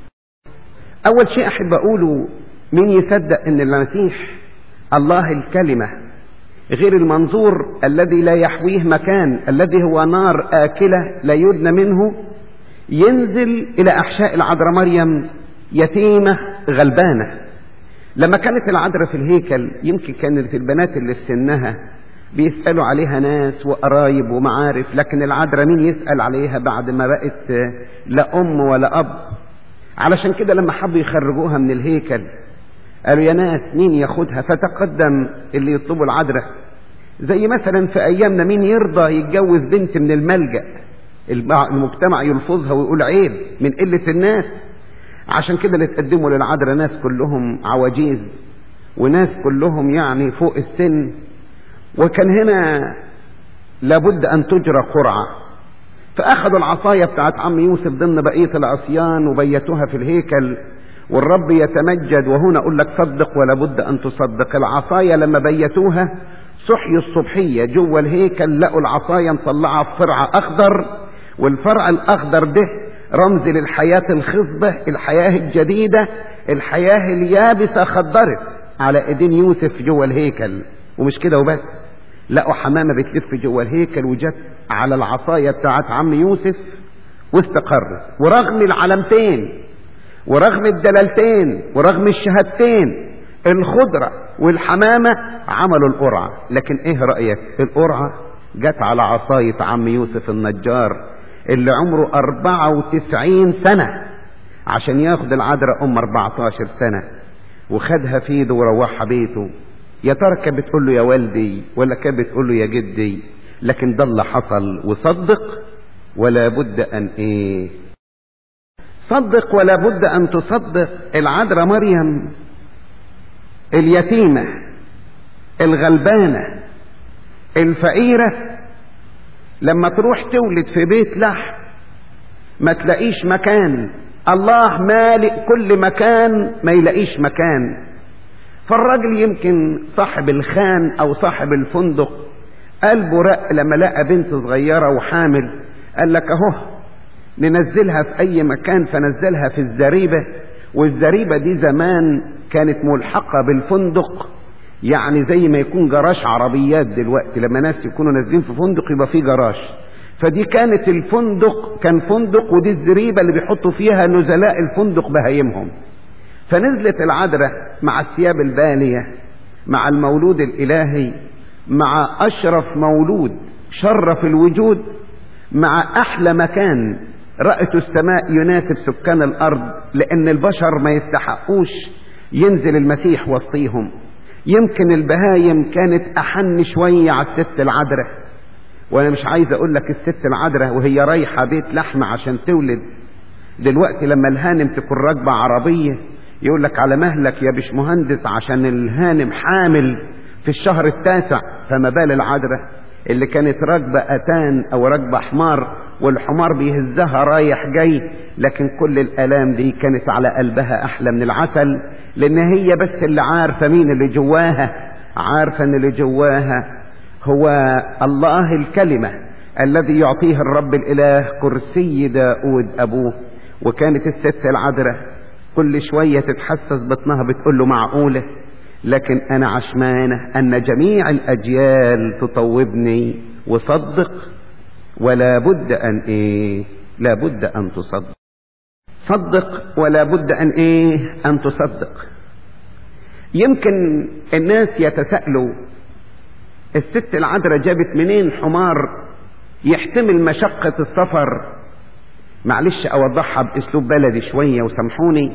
أول شيء أحب أقوله مين يصدق أن المسيح الله الكلمة غير المنظور الذي لا يحويه مكان الذي هو نار آكلة لا يدنى منه ينزل إلى أحشاء العذراء مريم يتيمة غلبانة لما كانت العذراء في الهيكل يمكن كانت البنات اللي في سنها بيسألوا عليها ناس وقرايب ومعارف لكن العذراء مين يسأل عليها بعد ما بقت لا أم ولا أب علشان كده لما حبوا يخرجوها من الهيكل قالوا يا ناس مين ياخدها فتقدم اللي يطلبوا العذراء زي مثلا في ايامنا مين يرضى يتجوز بنت من الملجأ البع- المجتمع يلفظها ويقول عيب من قلة الناس عشان كده اللي تقدموا للعذراء ناس كلهم عواجيز وناس كلهم يعني فوق السن وكان هنا لابد ان تجرى قرعه فاخذوا العصايه بتاعت عم يوسف ضمن بقيه العصيان وبيتوها في الهيكل والرب يتمجد وهنا اقول لك صدق ولا بد ان تصدق العصايه لما بيتوها صحي الصبحيه جوه الهيكل لقوا العصايه مطلعه في فرع اخضر والفرع الاخضر ده رمز للحياه الخصبه الحياه الجديده الحياه اليابسه خضرت على ايدين يوسف جوه الهيكل ومش كده وبس لقوا حمامة بتلف جوه الهيكل وجت على العصاية بتاعت عم يوسف واستقرت ورغم العلامتين ورغم الدلالتين ورغم الشهادتين الخضرة والحمامة عملوا القرعة لكن ايه رأيك القرعة جت على عصاية عم يوسف النجار اللي عمره 94 سنة عشان ياخد العذراء ام 14 سنة وخدها في ايده وروحها بيته يا ترى كانت بتقول له يا والدي ولا كانت بتقول له يا جدي لكن ده اللي حصل وصدق ولا بد ان ايه صدق ولا بد أن تصدق العذراء مريم اليتيمة الغلبانة الفقيرة لما تروح تولد في بيت لحم ما تلاقيش مكان الله مالئ كل مكان ما يلاقيش مكان فالراجل يمكن صاحب الخان او صاحب الفندق قلبه رق لما لقى بنت صغيره وحامل قال لك اهو ننزلها في اي مكان فنزلها في الزريبه والزريبه دي زمان كانت ملحقه بالفندق يعني زي ما يكون جراج عربيات دلوقتي لما ناس يكونوا نازلين في فندق يبقى في جراج فدي كانت الفندق كان فندق ودي الزريبه اللي بيحطوا فيها نزلاء الفندق بهايمهم فنزلت العذراء مع الثياب الباليه مع المولود الالهي مع اشرف مولود شرف الوجود مع احلى مكان رأت السماء يناسب سكان الارض لان البشر ما يستحقوش ينزل المسيح وسطيهم يمكن البهايم كانت احن شويه على الست العذراء وانا مش عايز اقول لك الست العذراء وهي رايحه بيت لحم عشان تولد دلوقتي لما الهانم تكون راكبه عربيه يقول لك على مهلك يا بش مهندس عشان الهانم حامل في الشهر التاسع فما بال العذراء اللي كانت راكبه اتان او راكبه حمار والحمار بيهزها رايح جاي لكن كل الالام دي كانت على قلبها احلى من العسل لان هي بس اللي عارفه مين اللي جواها عارفه ان اللي جواها هو الله الكلمه الذي يعطيه الرب الاله كرسي داود ابوه وكانت الست العذراء كل شويه تتحسس بطنها بتقول له معقوله لكن انا عشمانه ان جميع الاجيال تطوبني وصدق ولا بد ان ايه لا بد ان تصدق صدق ولا بد ان ايه ان تصدق يمكن الناس يتساءلوا الست العذراء جابت منين حمار يحتمل مشقة السفر معلش اوضحها باسلوب بلدي شوية وسامحوني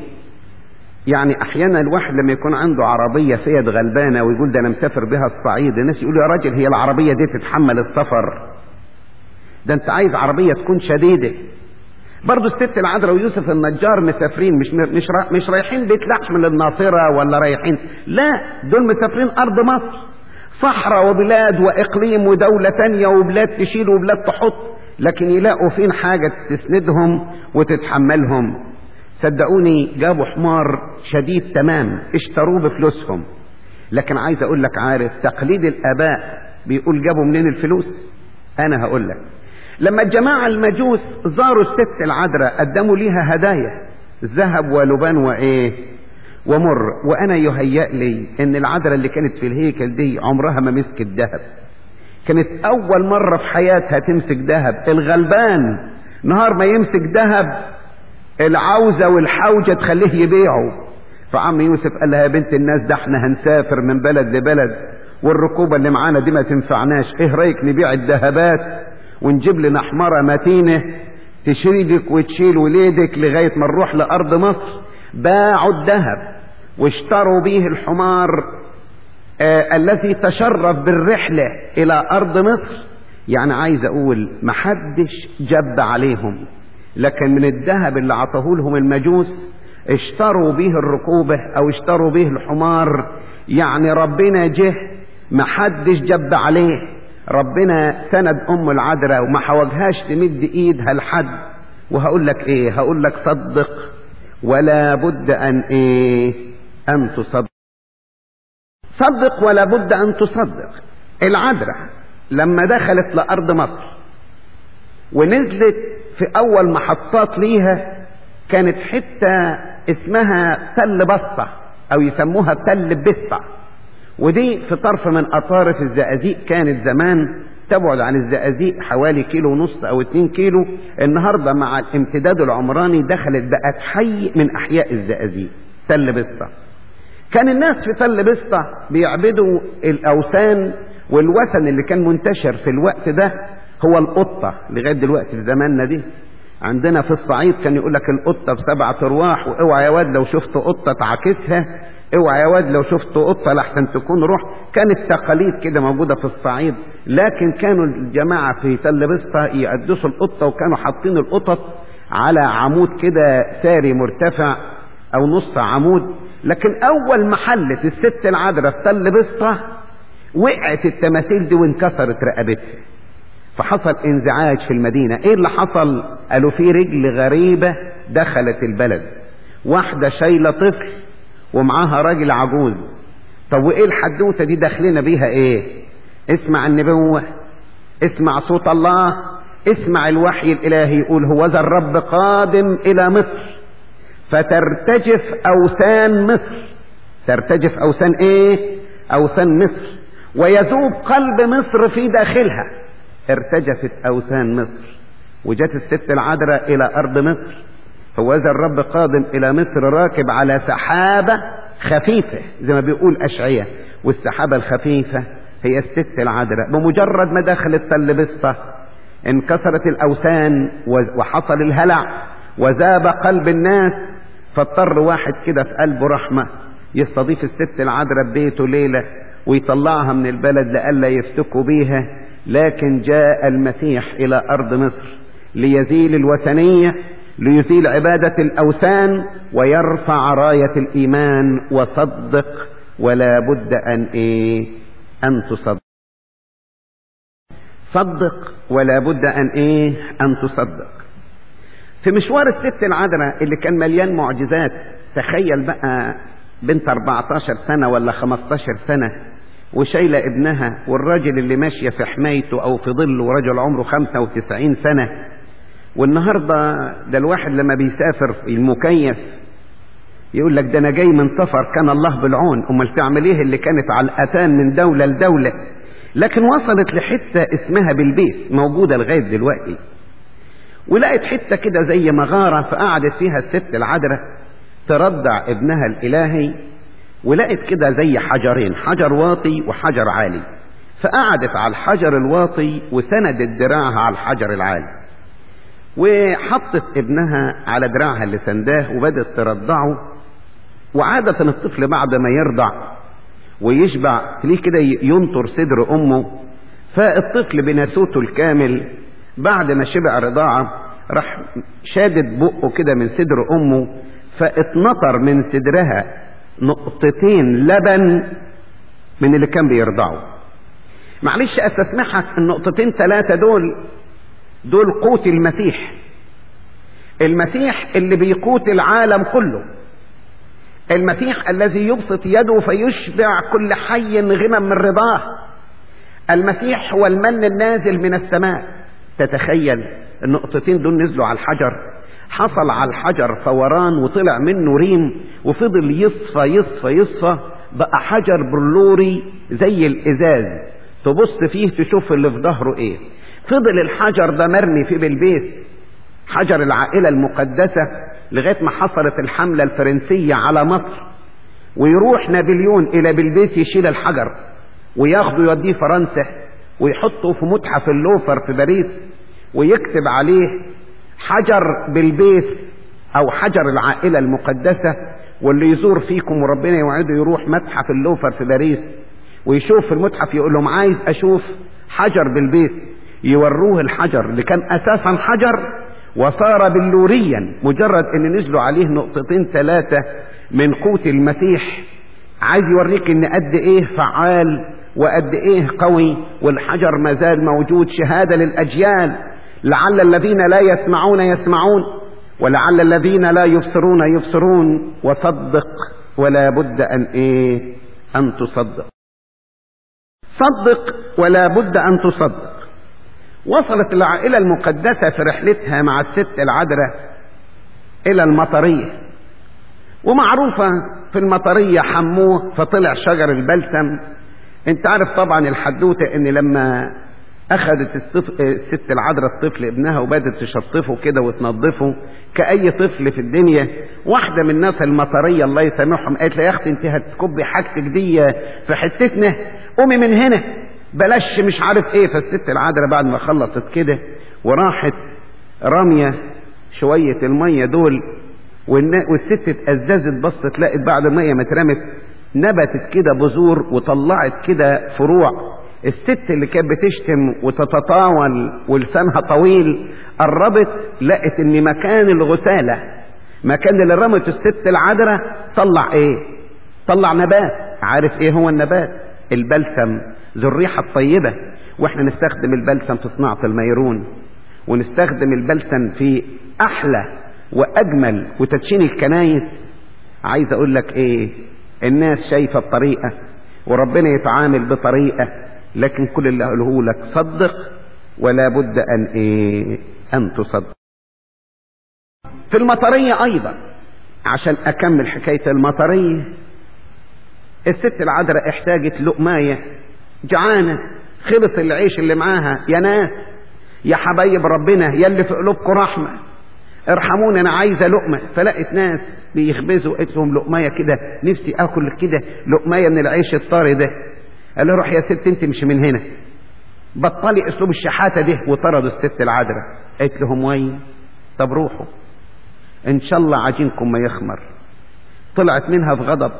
يعني احيانا الواحد لما يكون عنده عربية فيد غلبانة ويقول ده انا مسافر بها الصعيد الناس يقولوا يا راجل هي العربية دي تتحمل السفر ده انت عايز عربية تكون شديدة برضه الست العذراء ويوسف النجار مسافرين مش مش مش رايحين بيت لحم للناصرة ولا رايحين لا دول مسافرين ارض مصر صحراء وبلاد واقليم ودولة تانية وبلاد تشيل وبلاد تحط لكن يلاقوا فين حاجة تسندهم وتتحملهم صدقوني جابوا حمار شديد تمام اشتروه بفلوسهم لكن عايز اقول لك عارف تقليد الاباء بيقول جابوا منين الفلوس انا هقول لك لما الجماعة المجوس زاروا الست العذراء قدموا ليها هدايا ذهب ولبان وايه ومر وانا يهيأ لي ان العذراء اللي كانت في الهيكل دي عمرها ما مسكت ذهب كانت اول مرة في حياتها تمسك ذهب الغلبان نهار ما يمسك ذهب العوزة والحوجة تخليه يبيعه فعم يوسف قال لها يا بنت الناس ده احنا هنسافر من بلد لبلد والركوبة اللي معانا دي ما تنفعناش ايه رايك نبيع الذهبات ونجيب لنا حمارة متينة تشيلك وتشيل وليدك لغاية ما نروح لأرض مصر باعوا الذهب واشتروا به الحمار آه الذي تشرف بالرحلة إلى أرض مصر يعني عايز أقول محدش جب عليهم لكن من الذهب اللي عطاه لهم المجوس اشتروا به الركوبة أو اشتروا به الحمار يعني ربنا جه محدش جب عليه ربنا سند ام العذراء وما حوجهاش تمد ايدها لحد وهقول لك ايه هقول لك صدق ولا بد ان ايه ان تصدق صدق ولا بد ان تصدق العذراء لما دخلت لارض مصر ونزلت في اول محطات ليها كانت حته اسمها تل بسطه او يسموها تل بسطه ودي في طرف من اطارف الزقازيق كانت زمان تبعد عن الزقازيق حوالي كيلو ونص او اتنين كيلو النهارده مع الامتداد العمراني دخلت بقت حي من احياء الزقازيق تل بسطه كان الناس في تل بسطه بيعبدوا الاوثان والوثن اللي كان منتشر في الوقت ده هو القطه لغايه دلوقتي في زماننا دي عندنا في الصعيد كان يقول لك القطه بسبعة ارواح واوعى يا واد لو شفت قطه تعاكسها اوعى يا واد لو شفت قطه لحسن تكون روح كانت تقاليد كده موجوده في الصعيد لكن كانوا الجماعه في تل بسطه يقدسوا القطه وكانوا حاطين القطط على عمود كده ساري مرتفع او نص عمود لكن اول ما حلت الست العذراء في تل بسطة وقعت التماثيل دي وانكسرت رقبتها فحصل انزعاج في المدينة ايه اللي حصل قالوا في رجل غريبة دخلت البلد واحدة شايلة طفل ومعاها راجل عجوز طب وايه الحدوتة دي داخلنا بيها ايه اسمع النبوة اسمع صوت الله اسمع الوحي الالهي يقول هو ذا الرب قادم الى مصر فترتجف اوثان مصر ترتجف اوثان ايه اوثان مصر ويذوب قلب مصر في داخلها ارتجفت اوثان مصر وجت الست العذراء الى ارض مصر هو ذا الرب قادم الى مصر راكب على سحابه خفيفه زي ما بيقول اشعياء والسحابه الخفيفه هي الست العذراء بمجرد ما دخلت تل بسطه انكسرت الاوثان وحصل الهلع وذاب قلب الناس فاضطر واحد كده في قلبه رحمه يستضيف الست العذراء ببيته ليله ويطلعها من البلد لئلا يفتكوا بيها لكن جاء المسيح الى ارض مصر ليزيل الوثنيه ليزيل عباده الاوثان ويرفع رايه الايمان وصدق ولا بد ان ايه ان تصدق صدق ولا بد ان ايه ان تصدق في مشوار الست العذراء اللي كان مليان معجزات تخيل بقى بنت 14 سنه ولا 15 سنه وشايلة ابنها والراجل اللي ماشية في حمايته أو في ظله ورجل عمره 95 سنة والنهاردة ده الواحد لما بيسافر المكيف يقول لك ده أنا جاي من سفر كان الله بالعون أمال تعمل إيه اللي كانت على الأتان من دولة لدولة لكن وصلت لحتة اسمها بالبيت موجودة لغاية دلوقتي ولقت حتة كده زي مغارة فقعدت فيها الست العذراء ترضع ابنها الإلهي ولقت كده زي حجرين حجر واطي وحجر عالي فقعدت على الحجر الواطي وسندت دراعها على الحجر العالي وحطت ابنها على دراعها اللي سنداه وبدت ترضعه وعادة الطفل بعد ما يرضع ويشبع تلاقيه كده ينطر صدر امه فالطفل بناسوته الكامل بعد ما شبع رضاعه راح شادد بقه كده من صدر امه فاتنطر من صدرها نقطتين لبن من اللي كان بيرضعه معلش استسمحك النقطتين ثلاثة دول دول قوت المسيح المسيح اللي بيقوت العالم كله المسيح الذي يبسط يده فيشبع كل حي غنى من رضاه المسيح هو المن النازل من السماء تتخيل النقطتين دول نزلوا على الحجر حصل على الحجر فوران وطلع منه ريم وفضل يصفى يصفى يصفى بقى حجر بلوري زي الازاز تبص فيه تشوف اللي في ظهره ايه فضل الحجر ده مرمي في بالبيت حجر العائلة المقدسة لغاية ما حصلت الحملة الفرنسية على مصر ويروح نابليون إلى بلبيس يشيل الحجر وياخده يوديه فرنسا ويحطه في متحف اللوفر في باريس ويكتب عليه حجر بلبيس أو حجر العائلة المقدسة واللي يزور فيكم وربنا يوعده يروح متحف اللوفر في باريس ويشوف في المتحف يقول لهم عايز أشوف حجر بلبيس يوروه الحجر اللي كان أساسا حجر وصار بلوريا مجرد ان نزلوا عليه نقطتين ثلاثة من قوت المسيح عايز يوريك ان قد ايه فعال وقد ايه قوي والحجر ما زال موجود شهادة للاجيال لعل الذين لا يسمعون يسمعون ولعل الذين لا يبصرون يبصرون وصدق ولا بد ان ايه ان تصدق صدق ولا بد ان تصدق وصلت العائلة المقدسة في رحلتها مع الست العذراء إلى المطرية ومعروفة في المطرية حموه فطلع شجر البلسم انت عارف طبعا الحدوتة ان لما اخذت الطفل الست العذراء الطفل ابنها وبدت تشطفه كده وتنظفه كأي طفل في الدنيا واحدة من الناس المطرية الله يسامحهم قالت له يا اختي انت هتكبي حاجتك دي في حتتنا قومي من هنا بلاش مش عارف ايه فالست العذراء بعد ما خلصت كده وراحت رامية شوية المية دول والست اتأززت بصت لقت بعد المية ما اترمت نبتت كده بذور وطلعت كده فروع الست اللي كانت بتشتم وتتطاول ولسانها طويل قربت لقت ان مكان الغسالة مكان اللي رمت الست العذراء طلع ايه طلع نبات عارف ايه هو النبات البلسم ذو الريحة الطيبة واحنا نستخدم البلسم في صناعة الميرون ونستخدم البلسم في احلى واجمل وتدشين الكنايس عايز اقول لك ايه الناس شايفة بطريقة وربنا يتعامل بطريقة لكن كل اللي اقوله لك صدق ولا بد ان ايه ان تصدق في المطرية ايضا عشان اكمل حكاية المطرية الست العذراء احتاجت لقماية جعانة خلص العيش اللي معاها يا ناس يا حبايب ربنا يا اللي في قلوبكم رحمة ارحموني انا عايزة لقمة فلقت ناس بيخبزوا قلت لهم لقماية كده نفسي اكل كده لقماية من العيش الطري ده قال له روح يا ست انت مش من هنا بطلي اسلوب الشحاتة ده وطردوا الست العذراء قالت لهم وين طب روحوا ان شاء الله عجينكم ما يخمر طلعت منها في غضب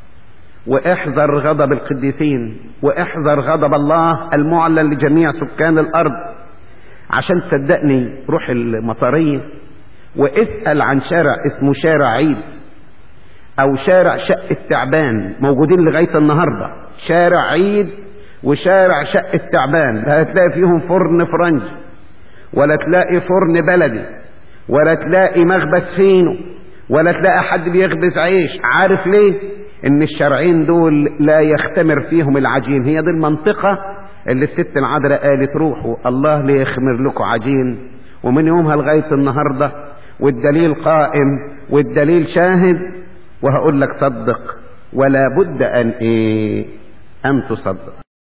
واحذر غضب القديسين واحذر غضب الله المعلن لجميع سكان الارض عشان تصدقني روح المطرية واسأل عن شارع اسمه شارع عيد او شارع شق التعبان موجودين لغاية النهاردة شارع عيد وشارع شق التعبان لا هتلاقي فيهم فرن فرنج ولا تلاقي فرن بلدي ولا تلاقي مخبز فينو ولا تلاقي حد بيخبز عيش عارف ليه ان الشرعين دول لا يختمر فيهم العجين هي دي المنطقة اللي الست العذراء قالت روحوا الله ليخمر لكم عجين ومن يومها لغاية النهاردة والدليل قائم والدليل شاهد وهقول لك صدق ولا بد ان ايه ان تصدق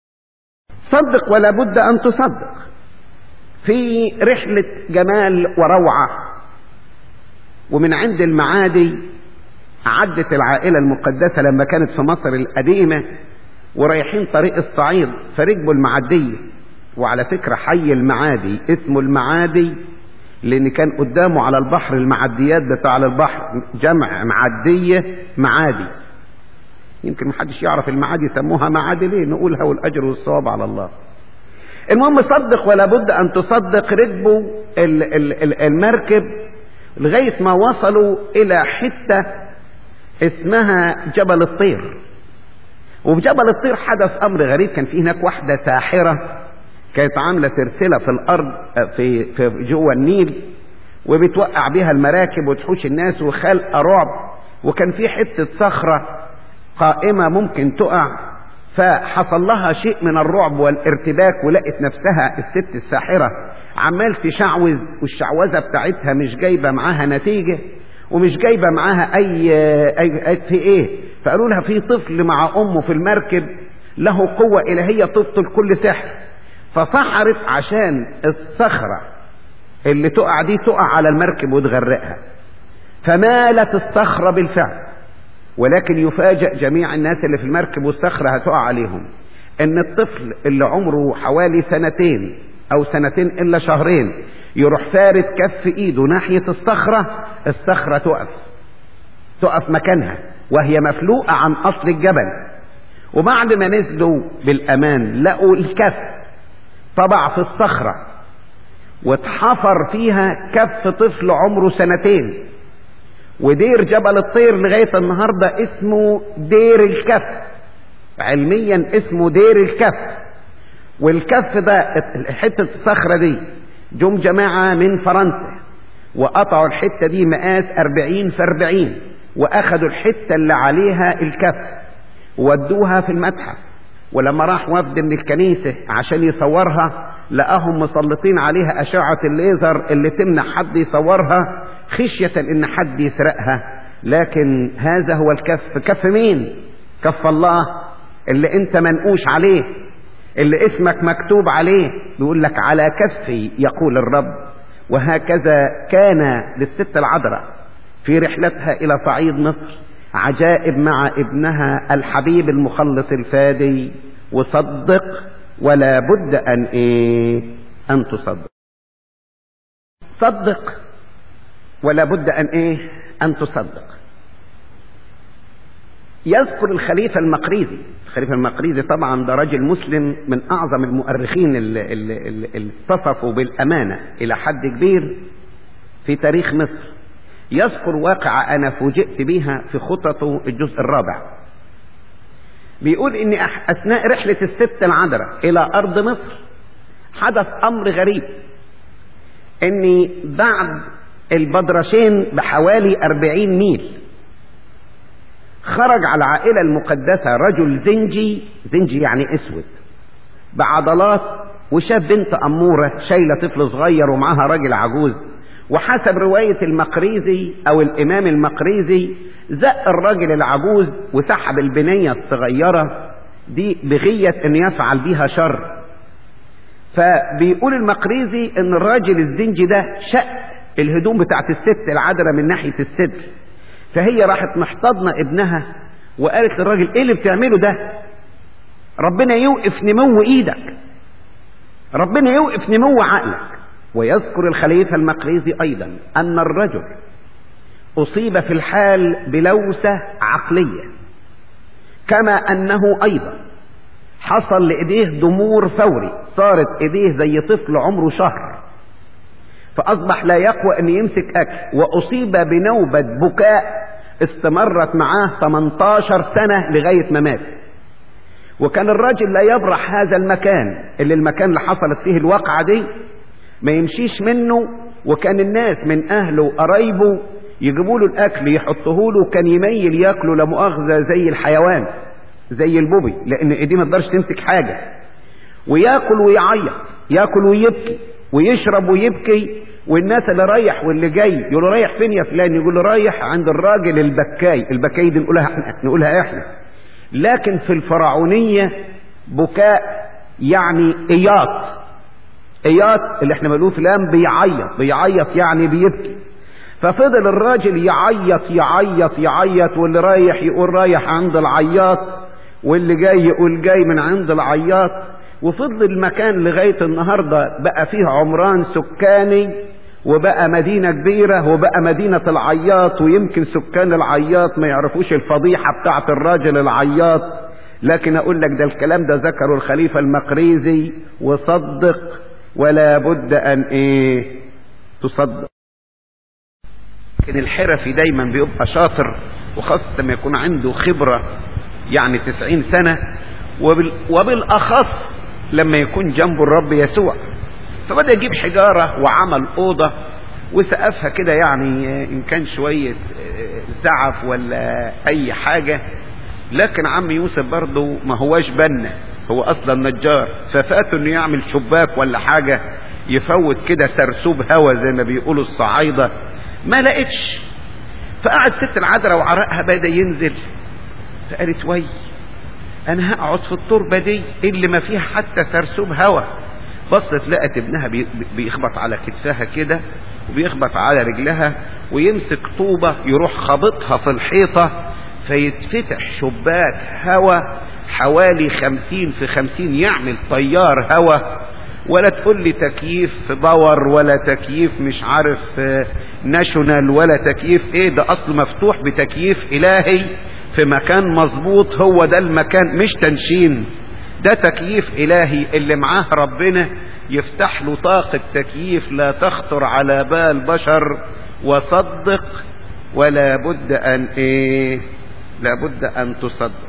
صدق ولا بد ان تصدق في رحلة جمال وروعة ومن عند المعادي عدت العائلة المقدسة لما كانت في مصر القديمة ورايحين طريق الصعيد فركبوا المعدية وعلى فكرة حي المعادي اسمه المعادي لان كان قدامه على البحر المعديات بتاع البحر جمع معدية معادي يمكن محدش يعرف المعادي سموها معادي ليه نقولها والاجر والصواب على الله المهم صدق ولا بد ان تصدق ركبوا ال- ال- ال- المركب لغاية ما وصلوا الى حتة اسمها جبل الطير وفي جبل الطير حدث امر غريب كان في هناك واحدة ساحرة كانت عاملة سلسلة في الارض في, في جوه النيل وبتوقع بيها المراكب وتحوش الناس وخلق رعب وكان في حتة صخرة قائمة ممكن تقع فحصل لها شيء من الرعب والارتباك ولقت نفسها الست الساحرة عمال تشعوذ والشعوذة بتاعتها مش جايبة معاها نتيجة ومش جايبة معاها أي, أي, أي في إيه فقالوا لها في طفل مع أمه في المركب له قوة إلهية تبطل كل سحر فسحرت عشان الصخرة اللي تقع دي تقع على المركب وتغرقها فمالت الصخرة بالفعل ولكن يفاجأ جميع الناس اللي في المركب والصخرة هتقع عليهم ان الطفل اللي عمره حوالي سنتين او سنتين الا شهرين يروح فارد كف ايده ناحية الصخرة الصخرة تقف تقف مكانها وهي مفلوقة عن اصل الجبل وبعد ما نزلوا بالامان لقوا الكف طبع في الصخرة واتحفر فيها كف طفل عمره سنتين ودير جبل الطير لغاية النهاردة اسمه دير الكف علميا اسمه دير الكف والكف ده حتة الصخرة دي جم جماعة من فرنسا وقطعوا الحتة دي مقاس أربعين في أربعين وأخدوا الحتة اللي عليها الكف ودوها في المتحف ولما راح وفد من الكنيسة عشان يصورها لقاهم مسلطين عليها أشعة الليزر اللي تمنع حد يصورها خشية ان حد يسرقها لكن هذا هو الكف كف مين كف الله اللي انت منقوش عليه اللي اسمك مكتوب عليه بيقول لك على كفي يقول الرب وهكذا كان للست العذراء في رحلتها الى صعيد مصر عجائب مع ابنها الحبيب المخلص الفادي وصدق ولا بد ان ايه ان تصدق صدق ولا بد ان ايه ان تصدق يذكر الخليفة المقريزي الخليفة المقريزي طبعا ده راجل مسلم من أعظم المؤرخين اللي, اللي, اللي اتصفوا بالأمانة إلى حد كبير في تاريخ مصر يذكر واقعة أنا فوجئت بها في خططه الجزء الرابع بيقول إن أثناء رحلة الست العذراء إلى أرض مصر حدث أمر غريب إن بعد البدرشين بحوالي أربعين ميل خرج على العائلة المقدسة رجل زنجي زنجي يعني اسود بعضلات وشاف بنت أمورة شايلة طفل صغير ومعاها راجل عجوز وحسب رواية المقريزي أو الإمام المقريزي زق الراجل العجوز وسحب البنية الصغيرة دي بغية أن يفعل بها شر فبيقول المقريزي أن الراجل الزنجي ده شق الهدوم بتاعت الست العذراء من ناحية الصدر فهي راحت محتضنة ابنها وقالت للراجل ايه اللي بتعمله ده ربنا يوقف نمو ايدك ربنا يوقف نمو عقلك ويذكر الخليفة المقريزي ايضا ان الرجل اصيب في الحال بلوسة عقلية كما انه ايضا حصل لايديه ضمور فوري صارت ايديه زي طفل عمره شهر فأصبح لا يقوى أن يمسك أكل وأصيب بنوبة بكاء استمرت معاه 18 سنة لغاية ما مات وكان الراجل لا يبرح هذا المكان اللي المكان اللي حصلت فيه الواقعة دي ما يمشيش منه وكان الناس من أهله وقرايبه يجيبوا له الأكل يحطوه له كان يميل ياكله لمؤاخذة زي الحيوان زي البوبي لأن إيديه ما تقدرش تمسك حاجة وياكل ويعيط ياكل ويبكي ويشرب ويبكي والناس اللي رايح واللي جاي يقول له رايح فين يا فلان يقول له رايح عند الراجل البكاي البكاي دي نقولها احنا نقولها احنا لكن في الفرعونية بكاء يعني اياط اياط اللي احنا بنقوله فلان بيعيط بيعيط يعني بيبكي ففضل الراجل يعيط يعيط يعيط واللي رايح يقول رايح عند العياط واللي جاي يقول جاي من عند العياط وفضل المكان لغاية النهاردة بقى فيه عمران سكاني وبقى مدينة كبيرة وبقى مدينة العياط ويمكن سكان العياط ما يعرفوش الفضيحة بتاعت الراجل العياط لكن اقول لك ده الكلام ده ذكره الخليفة المقريزي وصدق ولا بد ان ايه تصدق لكن الحرفي دايما بيبقى شاطر وخاصة لما يكون عنده خبرة يعني تسعين سنة وبال وبالأخص لما يكون جنبه الرب يسوع فبدأ يجيب حجارة وعمل أوضة وسقفها كده يعني إن كان شوية زعف ولا أي حاجة لكن عم يوسف برضه ما هواش بنا هو أصلا نجار ففاته إنه يعمل شباك ولا حاجة يفوت كده سرسوب هوا زي ما بيقولوا الصعايدة ما لقيتش فقعد ست العذراء وعرقها بدأ ينزل فقالت وي انا هقعد في التربة دي اللي ما فيها حتى سرسوب هوا بصت لقت ابنها بيخبط على كتفها كده وبيخبط على رجلها ويمسك طوبة يروح خبطها في الحيطة فيتفتح شباك هوا حوالي خمسين في خمسين يعمل طيار هوا ولا تقول لي تكييف باور ولا تكييف مش عارف ناشونال ولا تكييف ايه ده اصله مفتوح بتكييف الهي في مكان مظبوط هو ده المكان مش تنشين ده تكييف الهي اللي معاه ربنا يفتح له طاقة تكييف لا تخطر على بال بشر وصدق ولا بد ان ايه لابد ان تصدق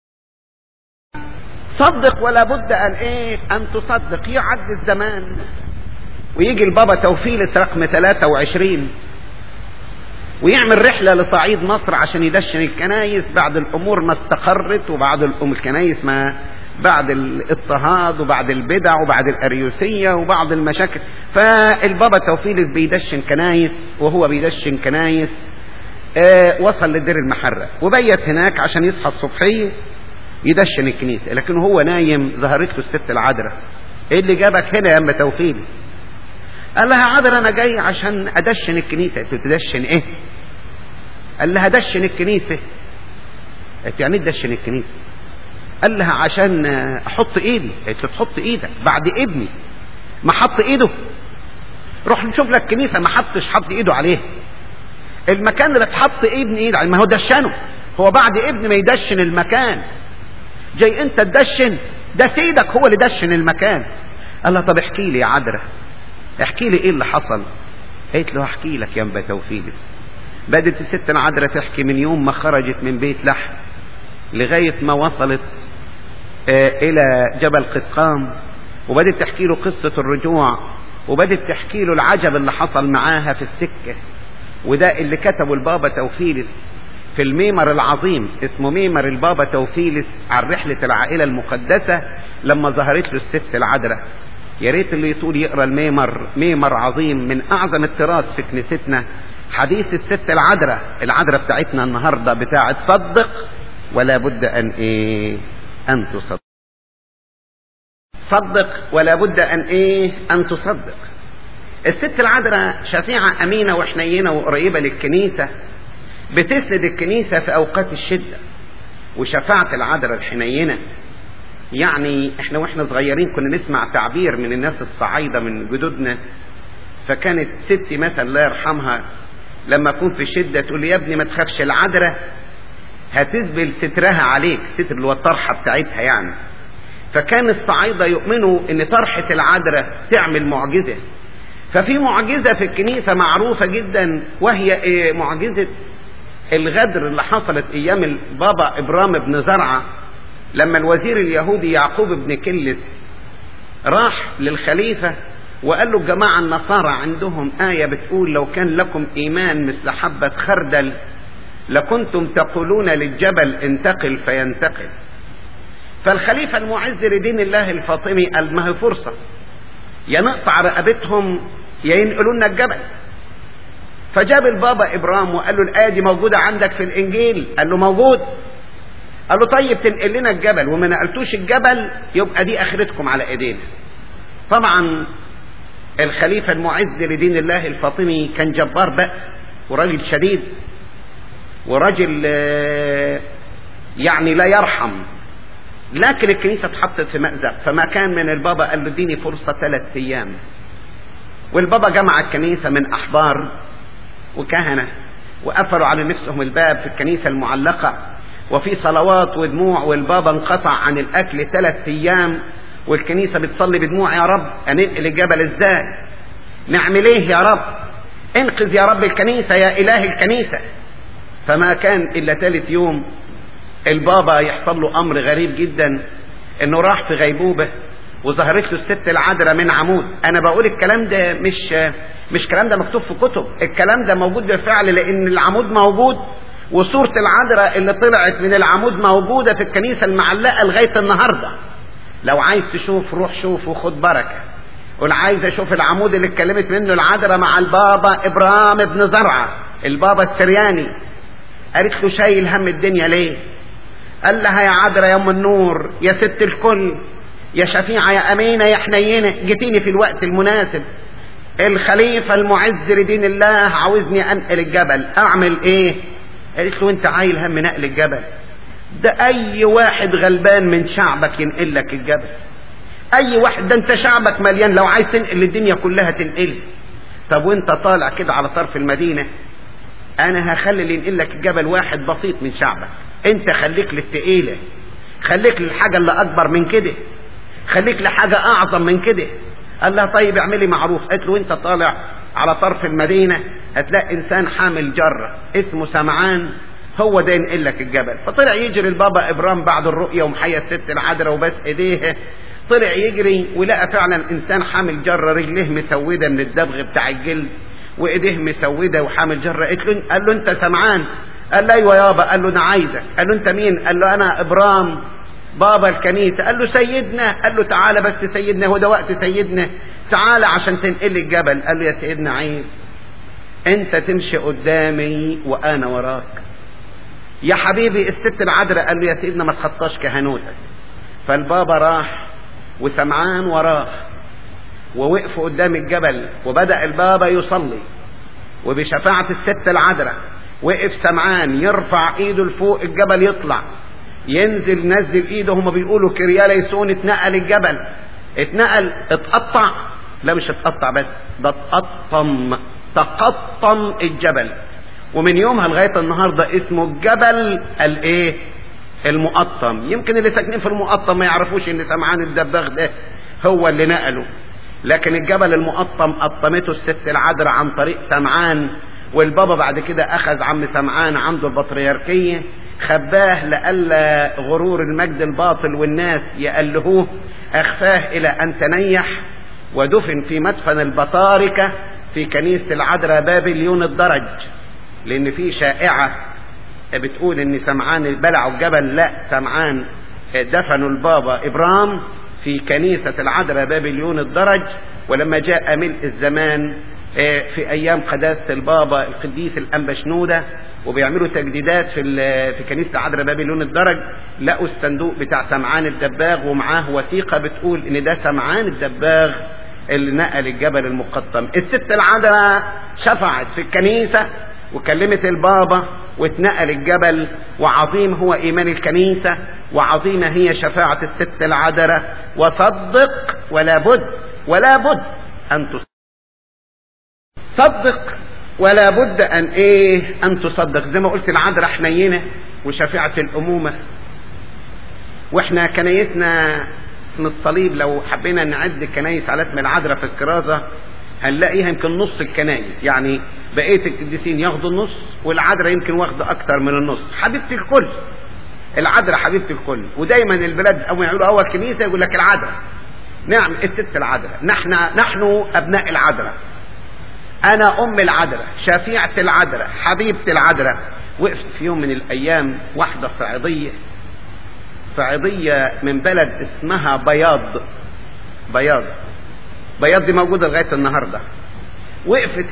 صدق ولا بد ان ايه ان تصدق يعدي الزمان ويجي البابا توفيلس رقم 23 ويعمل رحلة لصعيد مصر عشان يدشن الكنايس بعد الأمور ما استقرت وبعد الأم الكنايس ما بعد الاضطهاد وبعد البدع وبعد الأريوسية وبعض المشاكل فالبابا توفيلس بيدشن كنايس وهو بيدشن كنايس آه وصل لدير المحرة وبيت هناك عشان يصحى الصبحية يدشن الكنيسة لكن هو نايم ظهرت له الست العذراء ايه اللي جابك هنا يا ام توفيلس قال لها عذرا انا جاي عشان ادشن الكنيسه قلت تدشن ايه قال لها دشن الكنيسه قلت يعني تدشن الكنيسه قال لها عشان احط ايدي قلت له تحط ايدك بعد ابني ما حط ايده روح نشوف لك كنيسه ما حطش حط ايده عليها المكان اللي اتحط ابن ايده ما هو دشنه هو بعد ابن ما يدشن المكان جاي انت تدشن ده سيدك هو اللي دشن المكان قال لها طب احكي لي يا عذرة احكي لي ايه اللي حصل قالت له احكي لك يا انبا توفيلس بدت الست العذراء تحكي من يوم ما خرجت من بيت لحم لغاية ما وصلت آه الى جبل قسقام وبدت تحكي له قصة الرجوع وبدت تحكي له العجب اللي حصل معاها في السكة وده اللي كتبه البابا توفيلس في الميمر العظيم اسمه ميمر البابا توفيلس عن رحلة العائلة المقدسة لما ظهرت له الست العذراء يا ريت اللي يطول يقرا الميمر ميمر عظيم من اعظم التراث في كنيستنا حديث الست العذراء العذراء بتاعتنا النهارده بتاعت صدق ولا بد ان ايه ان تصدق صدق ولا بد ان ايه ان تصدق الست العذراء شفيعة امينة وحنينة وقريبة للكنيسة بتسند الكنيسة في اوقات الشدة وشفاعة العذراء الحنينة يعني احنا واحنا صغيرين كنا نسمع تعبير من الناس الصعايدة من جدودنا فكانت ستي مثلا الله يرحمها لما اكون في شدة تقول لي يا ابني ما تخافش العذراء هتسبل سترها عليك ستر اللي هو الطرحة بتاعتها يعني فكان الصعايدة يؤمنوا ان طرحة العذراء تعمل معجزة ففي معجزة في الكنيسة معروفة جدا وهي إيه معجزة الغدر اللي حصلت ايام البابا ابرام بن زرعه لما الوزير اليهودي يعقوب بن كلس راح للخليفة وقال له الجماعة النصارى عندهم آية بتقول لو كان لكم إيمان مثل حبة خردل لكنتم تقولون للجبل انتقل فينتقل فالخليفة المعز لدين الله الفاطمي قال ما هي فرصة يا نقطع رقبتهم يا ينقلوا لنا الجبل فجاب البابا إبرام وقال له الآية دي موجودة عندك في الإنجيل قال له موجود قال له طيب تنقل لنا الجبل وما نقلتوش الجبل يبقى دي اخرتكم على ايدينا طبعا الخليفة المعز لدين الله الفاطمي كان جبار بأس وراجل شديد وراجل يعني لا يرحم لكن الكنيسة اتحطت في مأزق فما كان من البابا قال له اديني فرصة ثلاث أيام والبابا جمع الكنيسة من أحبار وكهنة وقفلوا على نفسهم الباب في الكنيسة المعلقة وفي صلوات ودموع والبابا انقطع عن الاكل ثلاث ايام والكنيسه بتصلي بدموع يا رب هننقل الجبل ازاي نعمل ايه يا رب انقذ يا رب الكنيسه يا اله الكنيسه فما كان الا ثالث يوم البابا يحصل له امر غريب جدا انه راح في غيبوبه وظهرت له الست العذراء من عمود انا بقول الكلام ده مش مش كلام ده مكتوب في كتب الكلام ده موجود بالفعل لان العمود موجود وصورة العذراء اللي طلعت من العمود موجودة في الكنيسة المعلقة لغاية النهاردة لو عايز تشوف روح شوف وخد بركة قول عايز اشوف العمود اللي اتكلمت منه العذراء مع البابا ابرام بن زرعة البابا السرياني قالت له شايل هم الدنيا ليه قال لها يا عذراء يا ام النور يا ست الكل يا شفيعة يا امينة يا حنينة جيتيني في الوقت المناسب الخليفة المعز لدين الله عاوزني انقل الجبل اعمل ايه قالت له انت عايل هم نقل الجبل ده اي واحد غلبان من شعبك ينقل لك الجبل اي واحد ده انت شعبك مليان لو عايز تنقل الدنيا كلها تنقل طب وانت طالع كده على طرف المدينة انا هخلي اللي ينقل لك الجبل واحد بسيط من شعبك انت خليك للتقيلة خليك للحاجة اللي اكبر من كده خليك لحاجة اعظم من كده قال لها طيب اعملي معروف قالت له انت طالع على طرف المدينة هتلاقي انسان حامل جرة اسمه سمعان هو ده ينقل لك الجبل فطلع يجري البابا ابرام بعد الرؤية ومحيا الست العذراء وبس ايديه طلع يجري ولقى فعلا انسان حامل جرة رجليه مسودة من الدبغ بتاع الجلد وايديه مسودة وحامل جرة قلت له قال له انت سمعان قال له ايوه يابا قال له انا عايزك قال له انت مين قال له انا ابرام بابا الكنيسة قال له سيدنا قال له تعالى بس سيدنا هو ده وقت سيدنا تعالى عشان تنقل الجبل قال له يا سيدنا عيب انت تمشي قدامي وانا وراك يا حبيبي الست العذراء قال له يا سيدنا ما تخطاش كهنوتك فالبابا راح وسمعان وراه ووقفوا قدام الجبل وبدأ البابا يصلي وبشفاعة الست العذراء وقف سمعان يرفع ايده لفوق الجبل يطلع ينزل نزل ايده هم بيقولوا كريا ليسون اتنقل الجبل اتنقل اتقطع لا مش اتقطع بس ده اتقطم تقطم الجبل ومن يومها لغايه النهارده اسمه الجبل الايه المقطم يمكن اللي ساكنين في المقطم ما يعرفوش ان سمعان الدباغ ده هو اللي نقله لكن الجبل المقطم قطمته الست العذراء عن طريق سمعان والبابا بعد كده اخذ عم سمعان عنده البطريركيه خباه لألا غرور المجد الباطل والناس يألهوه أخفاه إلى أن تنيح ودفن في مدفن البطاركة في كنيسة العذراء بابليون الدرج لأن في شائعة بتقول إن سمعان بلعوا الجبل لا سمعان دفنوا البابا إبرام في كنيسة العذراء بابليون الدرج ولما جاء ملء الزمان في ايام قداسه البابا القديس الانبا شنوده وبيعملوا تجديدات في في كنيسه العذراء بابليون الدرج لقوا الصندوق بتاع سمعان الدباغ ومعاه وثيقه بتقول ان ده سمعان الدباغ اللي نقل الجبل المقطم الست العذراء شفعت في الكنيسه وكلمت البابا واتنقل الجبل وعظيم هو ايمان الكنيسه وعظيمه هي شفاعه الست العذراء وصدق ولا بد ولا بد ان تصدق صدق ولا بد ان ايه ان تصدق زي ما قلت العذراء حنينه وشفيعه الامومه واحنا كنايسنا من الصليب لو حبينا نعد كنايس على اسم العذراء في الكرازه هنلاقيها يمكن نص الكنايس يعني بقيه القديسين ياخدوا النص والعذراء يمكن واخده اكتر من النص حبيبه الكل العذراء حبيبه الكل ودايما البلاد اول ما يقولوا اول كنيسه يقول لك العذراء نعم الست العذراء نحن نحن ابناء العذراء انا ام العذراء شفيعة العذراء حبيبة العذراء وقفت في يوم من الايام واحدة صعيدية صعيدية من بلد اسمها بياض بياض بياض دي موجودة لغاية النهاردة وقفت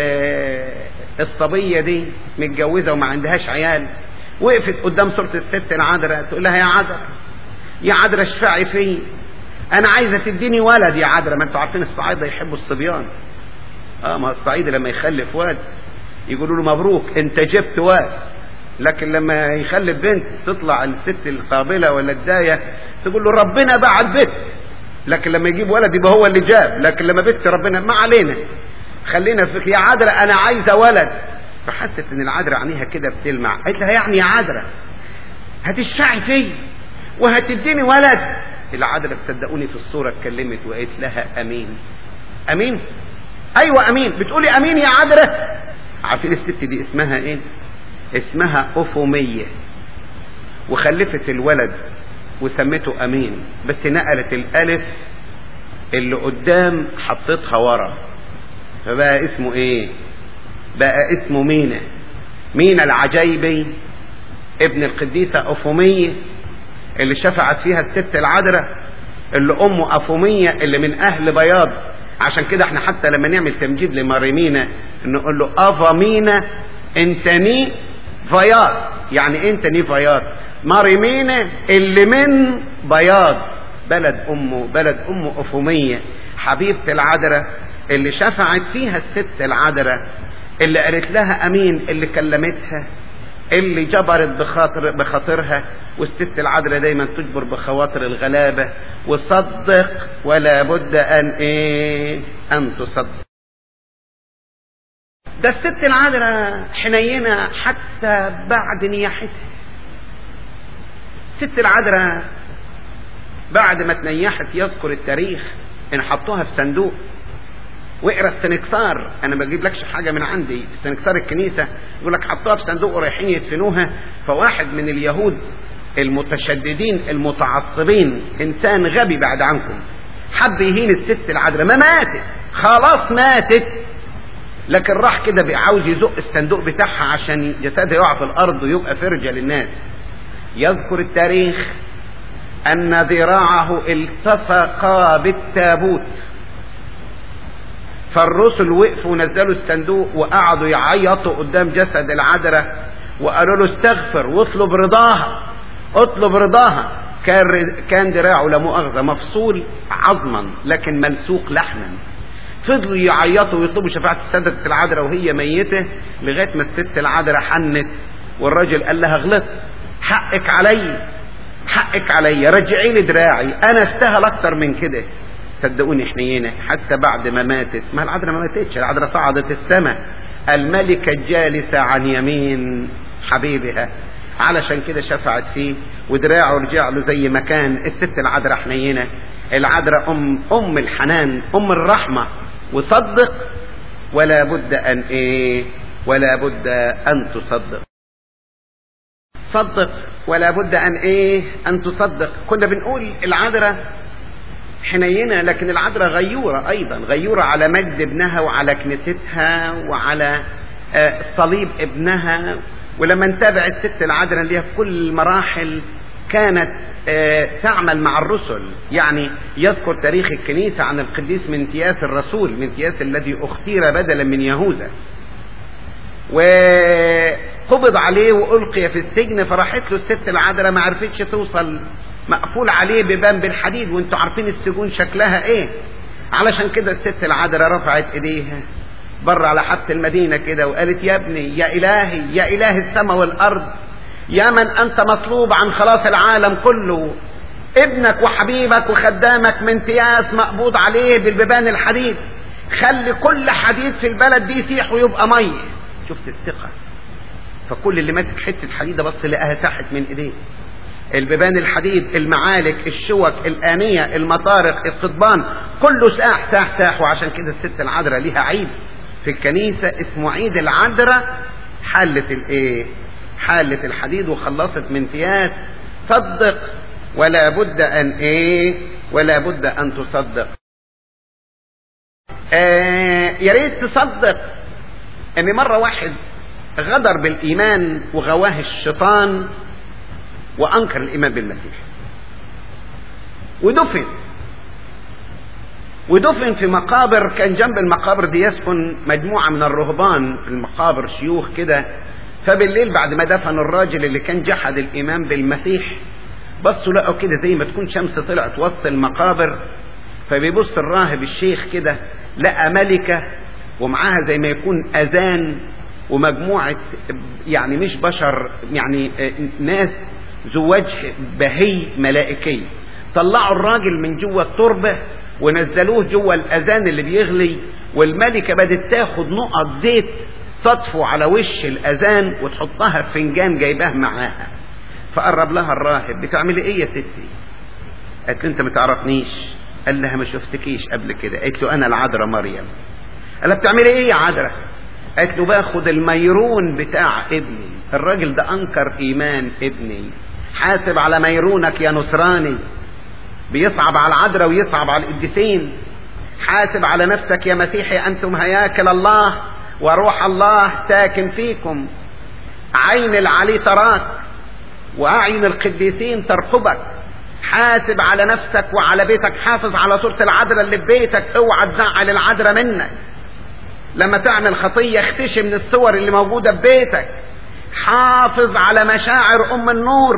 الصبية دي متجوزة وما عندهاش عيال وقفت قدام صورة الست العذراء تقول لها يا عذراء يا عذراء اشفعي فيه انا عايزة تديني ولد يا عذراء ما انتوا عارفين الصعايدة يحبوا الصبيان اه ما الصعيدي لما يخلف واد يقولوا له مبروك انت جبت واد لكن لما يخلف بنت تطلع الست القابلة ولا الداية تقول له ربنا باع البيت لكن لما يجيب ولد يبقى هو اللي جاب لكن لما بنت ربنا ما علينا خلينا في يا عذراء انا عايزه ولد فحست ان العذراء عينيها كده بتلمع قالت لها يعني يا عذراء هتشفعي فيا وهتديني ولد العذراء تصدقوني في الصوره اتكلمت وقالت لها امين امين ايوه امين بتقولي امين يا عذراء عارفين الست دي اسمها ايه اسمها افوميه وخلفت الولد وسمته امين بس نقلت الالف اللي قدام حطيتها ورا فبقى اسمه ايه بقى اسمه مينا مينا العجيبي ابن القديسة أفومية اللي شفعت فيها الست العذراء اللي أمه أفومية اللي من أهل بياض عشان كده احنا حتى لما نعمل تمجيد لماريمينا نقول له افا مينا انتني فياض يعني انتني فياض ماريمينا اللي من بياض بلد امه بلد امه افوميه حبيبه العذراء اللي شفعت فيها الست العذراء اللي قالت لها امين اللي كلمتها اللي جبرت بخاطر بخاطرها والست العذراء دايما تجبر بخواطر الغلابه وصدق ولا بد ان ايه ان تصدق ده الست العذراء حنينه حتى بعد نياحتها الست العذراء بعد ما تنيحت يذكر التاريخ ان حطوها في صندوق واقرا السنكسار انا ما بجيب لكش حاجه من عندي السنكسار الكنيسه يقول لك حطوها في صندوق ورايحين يدفنوها فواحد من اليهود المتشددين المتعصبين انسان غبي بعد عنكم حب يهين الست العذراء ما ماتت خلاص ماتت لكن راح كده عاوز يزق الصندوق بتاعها عشان جسدها يقع في الارض ويبقى فرجه للناس يذكر التاريخ ان ذراعه التصقا بالتابوت فالرسل وقفوا ونزلوا الصندوق وقعدوا يعيطوا قدام جسد العذراء وقالوا له استغفر واطلب رضاها اطلب رضاها كان كان دراعه لا مؤاخذه مفصول عظما لكن ملسوق لحما فضلوا يعيطوا ويطلبوا شفاعة السادة العذراء وهي ميتة لغاية ما الست العذراء حنت والراجل قال لها غلطت حقك علي حقك علي رجعي لي دراعي انا استاهل اكتر من كده صدقوني حنينه حتى بعد ما ماتت ما العذراء ما ماتتش العذراء صعدت السماء الملكة الجالسة عن يمين حبيبها علشان كده شفعت فيه ودراعه رجع له زي ما كان الست العذراء حنينه العذراء ام ام الحنان ام الرحمه وصدق ولا بد ان ايه ولا بد ان تصدق صدق ولا بد ان ايه ان تصدق كنا بنقول العذراء حنينة لكن العذراء غيورة أيضا غيورة على مجد ابنها وعلى كنيستها وعلى آه صليب ابنها ولما نتابع الست العذراء اللي هي في كل المراحل كانت آه تعمل مع الرسل يعني يذكر تاريخ الكنيسة عن القديس منتياس الرسول منتياس الذي اختير بدلا من يهوذا وقبض عليه وألقي في السجن فراحت له الست العذراء ما عرفتش توصل مقفول عليه ببان بالحديد وانتوا عارفين السجون شكلها ايه علشان كده الست العذراء رفعت ايديها بره على حبة المدينة كده وقالت يا ابني يا إلهي يا إله السماء والأرض يا من أنت مطلوب عن خلاص العالم كله ابنك وحبيبك وخدامك من تياس مقبوض عليه بالبيبان الحديد خلي كل حديد في البلد دي يسيح ويبقى ميه شفت الثقة فكل اللي ماسك حتة حديدة بص لقاها تحت من ايديه البيبان الحديد المعالك الشوك الآنية المطارق القضبان كله ساح ساح ساح وعشان كده الست العذراء ليها عيد في الكنيسة اسمه عيد العذراء حلت الايه حالة الحديد وخلصت من فياس صدق ولا بد ان ايه ولا بد ان تصدق آه يا ريت تصدق ان مرة واحد غدر بالايمان وغواه الشيطان وانكر الايمان بالمسيح ودفن ودفن في مقابر كان جنب المقابر دي يسكن مجموعة من الرهبان في المقابر شيوخ كده فبالليل بعد ما دفنوا الراجل اللي كان جحد الإيمان بالمسيح بصوا لقوا كده زي ما تكون شمس طلعت وسط المقابر فبيبص الراهب الشيخ كده لقى ملكة ومعاها زي ما يكون أذان ومجموعة يعني مش بشر يعني ناس ذو وجه بهي ملائكي طلعوا الراجل من جوه التربة ونزلوه جوه الأذان اللي بيغلي والملكة بدت تاخد نقط زيت تطفو على وش الأذان وتحطها في فنجان جايباه معاها فقرب لها الراهب بتعملي ايه يا ستي قالت له انت ما تعرفنيش قال لها ما شفتكيش قبل كده قالت له انا العذراء مريم قال لها بتعملي ايه يا عذراء قالت له باخد الميرون بتاع ابني الراجل ده انكر ايمان ابني حاسب على ميرونك يا نصراني بيصعب على العذراء ويصعب على القديسين حاسب على نفسك يا مسيحي انتم هياكل الله وروح الله ساكن فيكم عين العلي تراك واعين القديسين ترقبك حاسب على نفسك وعلى بيتك حافظ على صورة العذراء اللي في بيتك اوعى تزعل العذراء منك لما تعمل خطية اختشي من الصور اللي موجودة في بيتك حافظ على مشاعر ام النور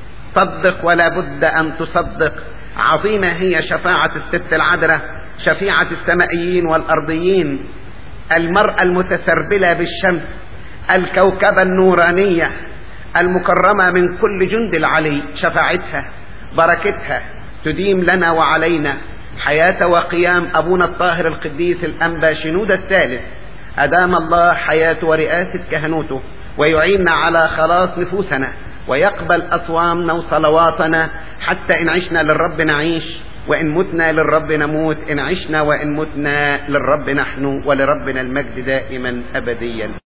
صدق ولا بد ان تصدق عظيمة هي شفاعة الست العذراء شفيعة السمائيين والارضيين المرأة المتسربلة بالشمس الكوكبة النورانية المكرمة من كل جند العلي شفاعتها بركتها تديم لنا وعلينا حياة وقيام أبونا الطاهر القديس الأنبا شنود الثالث أدام الله حياة ورئاسة كهنوته ويعيننا على خلاص نفوسنا ويقبل أصوامنا وصلواتنا حتى إن عشنا للرب نعيش وإن متنا للرب نموت إن عشنا وإن متنا للرب نحن ولربنا المجد دائما أبديا